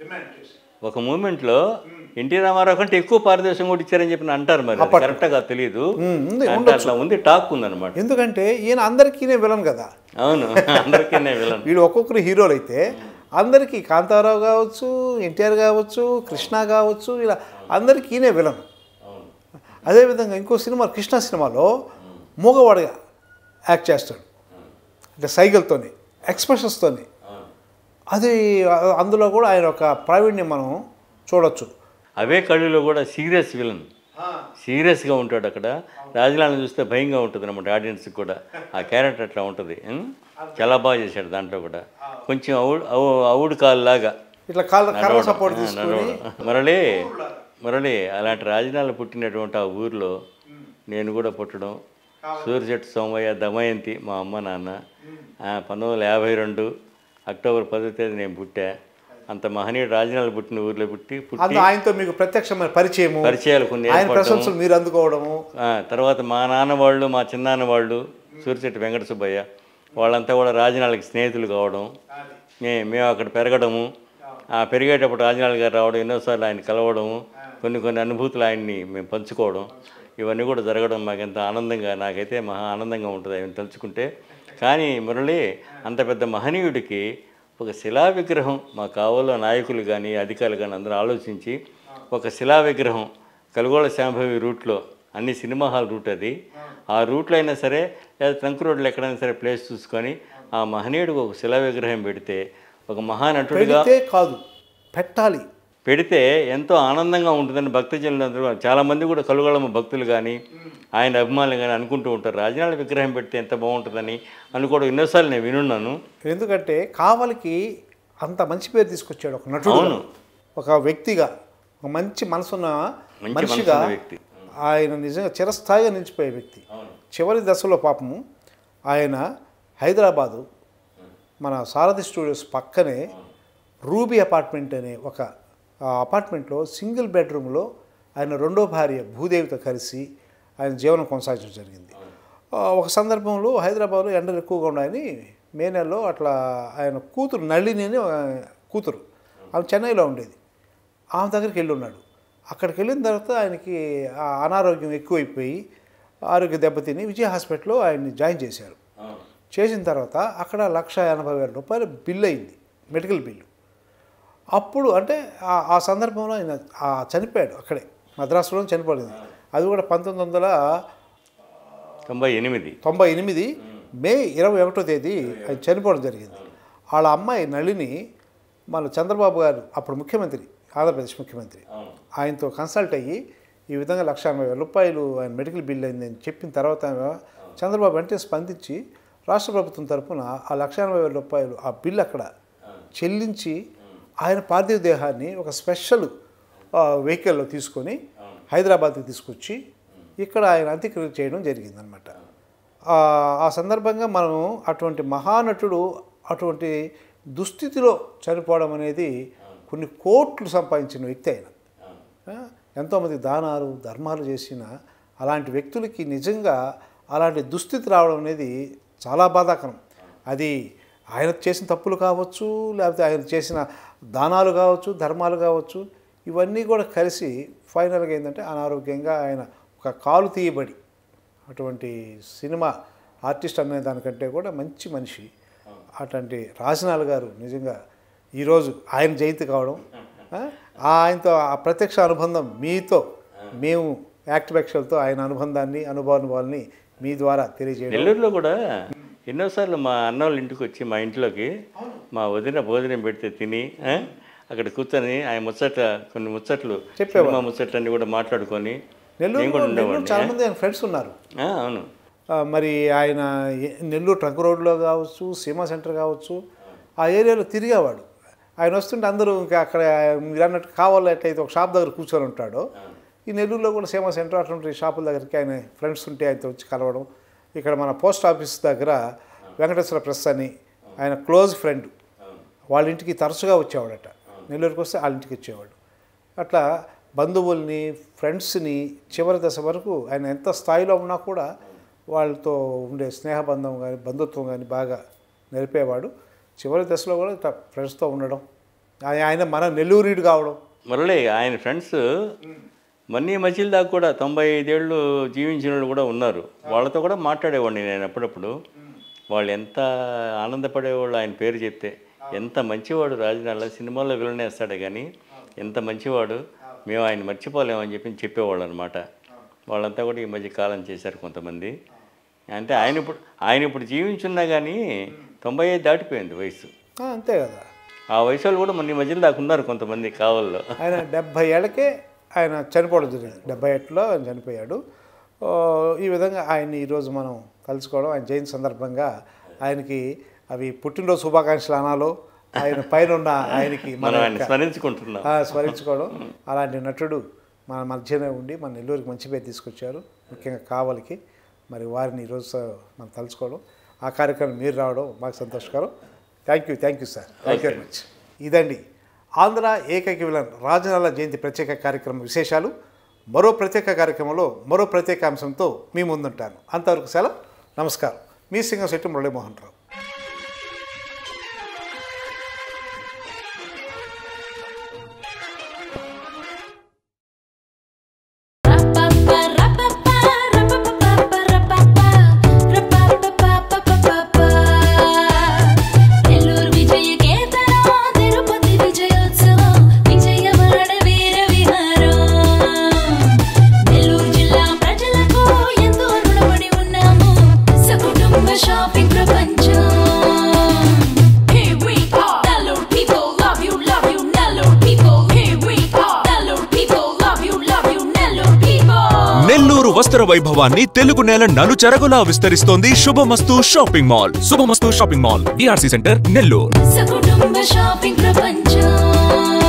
ఒక మూమెంట్లో ఎన్టీ రామారావు కంటే ఎక్కువ పారదర్శకం కూడా ఇచ్చారని చెప్పి అంటారు మరి అది కరెక్ట్గా తెలియదు ఉమ్, ఉంది, అంటే అట్లా ఉంది టాక్ ఉందన్నమాట ఎందుకంటే ఈయన అందరికీనే విలన్ కదా అవును అందరికీ విలన్ వీళ్ళు ఒక్కొక్కరు హీరోలు అయితే అందరికీ కాంతారావు కావచ్చు ఎన్టీఆర్ కావచ్చు కృష్ణ కావచ్చు ఇలా అందరికీ ఈయనే విలన్ అదేవిధంగా ఇంకో సినిమా కృష్ణ సినిమాలో మూగవాడిగా యాక్ట్ చేస్తాడు అంటే సైకిల్తోని ఎక్స్ప్రెషన్స్తోని అది ఆ- అందులో కూడా ఆయన ఒక ప్రావీణ్యం మనం చూడొచ్చు అవే కళ్ళులో కూడా సీరియస్ విలన్ సీరియస్గా ఉంటాడు అక్కడ రాజలాలను చూస్తే భయంగా ఉంటుంది అనమాట ఆడియన్స్కి కూడా ఆ క్యారెక్టర్ అట్లా ఉంటుంది ఉం? చాలా బాగా చేశాడు దాంట్లో కూడా కొంచెం అవుడు అవు- అవుడు కాలు లాగా ఇట్లా కాళ్ళ కర్ర సపోర్ట్ తీసుకొని మురళి మురళి అలాంటి రాజనాలు పుట్టినటువంటి ఆ ఊరిలో నేను కూడా పుట్టడం సూర్యచెట్టు సోమయ్య దమయంతి మా అమ్మ నాన్న ఆ, పంతొమ్మిది వందల యాభై రెండు అక్టోబర్ పదో తేదీ నేను పుట్టా అంత మహనీయుడు రాజనాలు పుట్టిన ఊర్లో పుట్టి పుట్టి అందు ఆయనతో మీకు ప్రత్యక్షమైన పరిచయము పరిచయాలు కొన్ని ఆయన ఏర్పడటము. ప్రశంసలు మీరు అందుకోవడము ఆ, తర్వాత మా నాన్న వాళ్ళు మా చిన్నాన్న వాళ్ళు సూర్యశెట్టి వెంకట సుబ్బయ్య వాళ్ళంతా కూడా రాజనాలకి స్నేహితులు కావడం మే మేము అక్కడ పెరగడము ఆ పెరిగేటప్పుడు రాజనాల గారు రావడం ఎన్నోసార్లు ఆయన కలవడము కొన్ని కొన్ని అనుభూతులు ఆయన్ని మేము పంచుకోవడం ఇవన్నీ కూడా జరగడం మాకు ఎంత ఆనందంగా నాకైతే మహా ఆనందంగా ఉంటుంది ఆయన తలుచుకుంటే కానీ మురళి అంత పెద్ద మహనీయుడికి ఒక శిలా విగ్రహం మా కావల్లో నాయకులు కానీ అధికారులు కానీ అందరూ ఆలోచించి ఒక శిలా విగ్రహం కలుగోళ శాంభవి రూట్లో అన్ని సినిమా హాల్ రూట్ అది ఆ రూట్లో అయినా సరే లేదా ట్రంక్ రోడ్లో ఎక్కడైనా సరే ప్లేస్ చూసుకొని ఆ మహనీయుడికి ఒక శిలా విగ్రహం పెడితే ఒక మహానటుడిగా పెడితే కాదు పెట్టాలి పెడితే ఎంతో ఆనందంగా ఉంటుందని భక్తజనులు అందరూ చాలామంది కూడా కలుగొళమ్మ భక్తులు కానీ ఆయన అభిమానులు కానీ అనుకుంటూ ఉంటారు రాజనాల విగ్రహం పెడితే ఎంత బాగుంటుందని అనుకోవడం ఎన్నోసార్లు నేను వినున్నాను ఎందుకంటే కావలికి అంత మంచి పేరు తీసుకొచ్చాడు ఒక నటుడు అవును. ఒక వ్యక్తిగా ఒక మంచి మనసున్న మంచి మనిషిగా మనసున్న వ్యక్తి. ఆయన నిజంగా చిరస్థాయిగా నిలిచిపోయే వ్యక్తి చివరి దశలో పాపము ఆయన హైదరాబాదు మన సారథి స్టూడియోస్ పక్కనే రూబీ అపార్ట్మెంట్ అనే ఒక ఆ అపార్ట్మెంట్లో సింగిల్ బెడ్రూమ్లో ఆయన రెండో భార్య భూదేవితో కలిసి ఆయన జీవనం కొనసాగించడం జరిగింది ఆ, ఒక సందర్భంలో హైదరాబాద్లో ఎండలు ఎక్కువగా ఉన్నాయని మే నెలలో అట్లా ఆయన కూతురు నళిని అని ఒక కూతురు ఆమె చెన్నైలో ఉండేది ఆమె దగ్గరికి వెళ్ళి ఉన్నాడు అక్కడికి వెళ్ళిన తర్వాత ఆయనకి ఆ అనారోగ్యం ఎక్కువైపోయి ఆరోగ్య దెబ్బతిని విజయ హాస్పిటల్లో ఆయన్ని జాయిన్ చేశారు చేసిన తర్వాత అక్కడ లక్ష ఎనభై వేల రూపాయలు బిల్లు అయింది మెడికల్ బిల్లు అప్పుడు అంటే ఆ- ఆ సందర్భంలో ఆయన ఆ చనిపోయాడు అక్కడే మద్రాసులో చనిపోలేదు అది కూడా పంతొమ్మిది వందల తొంభై ఎనిమిది తొంభై ఎనిమిది మే ఇరవై ఒకటో తేదీ ఆయన చనిపోవడం జరిగింది వాళ్ళ అమ్మాయి నళిని మన చంద్రబాబు గారు అప్పుడు ముఖ్యమంత్రి ఆంధ్రప్రదేశ్ ముఖ్యమంత్రి ఆయనతో కన్సల్ట్ అయ్యి ఈ విధంగా లక్ష ఎనభై వేల రూపాయలు ఆయన మెడికల్ బిల్ అయిందని చెప్పిన తర్వాత ఆమె చంద్రబాబు వెంటనే స్పందించి రాష్ట్ర ప్రభుత్వం తరఫున ఆ లక్ష ఎనభై వేల రూపాయలు ఆ బిల్ అక్కడ చెల్లించి ఆయన పార్థివ దేహాన్ని ఒక స్పెషల్ వెహికల్లో తీసుకొని హైదరాబాద్కి తీసుకొచ్చి ఇక్కడ ఆయన అంత్యక్రియ చేయడం జరిగిందనమాట ఆ సందర్భంగా మనం అటువంటి మహానటుడు అటువంటి దుస్థితిలో చనిపోవడం అనేది కొన్ని కోట్లు సంపాదించిన వ్యక్తి ఆయన ఆ, ఎంతోమంది దానాలు ధర్మాలు చేసిన అలాంటి వ్యక్తులకి నిజంగా అలాంటి దుస్థితి రావడం అనేది చాలా బాధాకరం అది ఆయన చేసిన తప్పులు కావచ్చు లేకపోతే ఆయన చేసిన దానాలు కావచ్చు ధర్మాలు కావచ్చు ఇవన్నీ కూడా కలిసి ఫైనల్గా ఏంటంటే అనారోగ్యంగా ఆయన ఒక ఒక కాలు తీయబడి అటువంటి సినిమా ఆర్టిస్ట్ అనే దానికంటే కూడా మంచి మనిషి అటువంటి రాజనాల్ గారు నిజంగా ఈరోజు ఆయన జయంతి కావడం ఆ, ఆయనతో ఆ ప్రత్యక్ష అనుబంధం మీతో మేము యాక్టివ్ ఎక్షల్తో ఆయన అనుబంధాన్ని అనుభవాన్ని మీ ద్వారా తెలియజేయడం నెల్లూరులో కూడా ఎన్నోసార్లు మా అన్న వాళ్ళ ఇంటికి వచ్చి మా ఇంట్లోకి మా వదిన భోజనం పెడితే తిని ఆ, అక్కడ కూర్చొని ఆయన ముచ్చట కొన్ని ముచ్చట్లు చెప్పేవారు. సినిమా ముచ్చట్లన్నీ కూడా మాట్లాడుకొని నేను నెల్లూరు కూడా నెల్లూరు ఉండేవాడిని చాలా మంది ఆయన ఫ్రెండ్స్ ఉన్నారు ఆ, అవును ఆ, మరి ఆయన ఎ- నెల్లూరు ట్రంక్ రోడ్లో కావచ్చు సీమా సెంటర్ కావచ్చు ఆ ఏరియాలో తిరిగేవాడు ఆయన వస్తుంటే అందరూ ఇంకా అక్కడ మీరు అన్నట్టు కావాలి ఎట్లయితే ఒక షాప్ దగ్గర కూర్చొని ఉంటాడో ఈ నెల్లూరులో కూడా సీమా సెంటర్ అటువంటి షాపుల దగ్గరికి ఆయన ఫ్రెండ్స్ ఉంటే ఆయనతో వచ్చి కలవడం ఇక్కడ మన పోస్ట్ ఆఫీస్ దగ్గర వెంకటేశ్వర ప్రెస్ అని ఆయన క్లోజ్ ఫ్రెండ్ వాళ్ళ ఇంటికి తరచుగా వచ్చేవాడట నెల్లూరుకి వస్తే వాళ్ళ ఇంటికి వచ్చేవాడు అట్లా బంధువుల్ని ఫ్రెండ్స్ని చివరి దశ వరకు ఆయన ఎంత స్థాయిలో ఉన్నా కూడా వాళ్ళతో ఉండే స్నేహబంధం కానీ బంధుత్వం కానీ బాగా నేర్పేవాడు చివరి దశలో కూడా ఇట్లా ఫ్రెండ్స్తో ఉండడం ఆయ- ఆయన మన నెల్లూరుడు కావడం మురళి ఆయన ఫ్రెండ్స్ మన్నీ మధ్యలో దాకా కూడా తొంభై ఐదేళ్ళు జీవించిన వాళ్ళు కూడా ఉన్నారు వాళ్ళతో కూడా మాట్లాడేవాడిని నేను అప్పుడప్పుడు వాళ్ళు ఎంత ఆనందపడేవాళ్ళు ఆయన పేరు చెప్తే ఎంత మంచివాడు రాజనాల సినిమాల్లో విలనేస్తాడే కానీ ఎంత మంచివాడు మేము ఆయన మర్చిపోలేమని చెప్పి చెప్పేవాళ్ళు అనమాట వాళ్ళంతా కూడా ఈ మధ్య కాలం చేశారు కొంతమంది అంటే ఆయన ఇప్పుడు ఆయన ఇప్పుడు జీవించున్నా కానీ తొంభై ఐదు దాటిపోయింది వయసు ఆ, అంతే కదా ఆ వయసు వాళ్ళు కూడా మన ఈ మధ్యలో దాకా ఉన్నారు కొంతమంది కావాల్లో ఆయన డెబ్భై ఏళ్ళకే ఆయన చనిపోవడం జరిగింది డెబ్బై ఏళ్ళలో ఆయన చనిపోయాడు ఆ, ఈ విధంగా ఆయన్ని ఈరోజు మనం కలుసుకోవడం ఆయన జయంతి సందర్భంగా ఆయనకి అవి పుట్టినరోజు శుభాకాంక్షలు అనాలో ఆయన పైన ఉన్న ఆయనకి మన మనం ఆయన యొక్క- స్మరించుకుంటున్నాం ఆ, స్మరించుకోవడం అలాంటి నటుడు మన మధ్యనే ఉండి మన నెల్లూరుకి మంచి పేరు తీసుకొచ్చారు ముఖ్యంగా కావలికి మరి వారిని ఈరోజు మనం తలుచుకోవడం ఆ కార్యక్రమం మీరు రావడం మాకు సంతోషకరం thank you thank you sir thank you very much ఇదండి ఆంధ్ర ఏకైక విలన్ రాజనాల జయంతి ప్రత్యేక కార్యక్రమం విశేషాలు మరో ప్రత్యేక కార్యక్రమంలో మరో ప్రత్యేక అంశంతో మీ ముందుంటాను అంతవరకు సెలవు నమస్కారం మీ సింగం శెట్టి మురళీమోహన్ రావు నెల్లూరు విజయ కేతనం తిరుపతి విజయోత్సవం విజయవాడ వీర విహారం నెల్లూరు జిల్లా ప్రజలకు ఎంతో రుణపడి ఉన్నాము సకుటుంబ షాపింగ్ ప్రపంచం Here we are, Nellore people love you, love you, Nellore people. Here we are, Nellore people love you, love you, Nellore people. Nellore వస్త్ర వైభవాన్ని తెలుగు నేల నలుచెరగులా విస్తరిస్తోంది Subhamastu shopping mall Subhamastu shopping mall D R C centre Nellore సకుటుంబ షాపింగ్ ప్రపంచం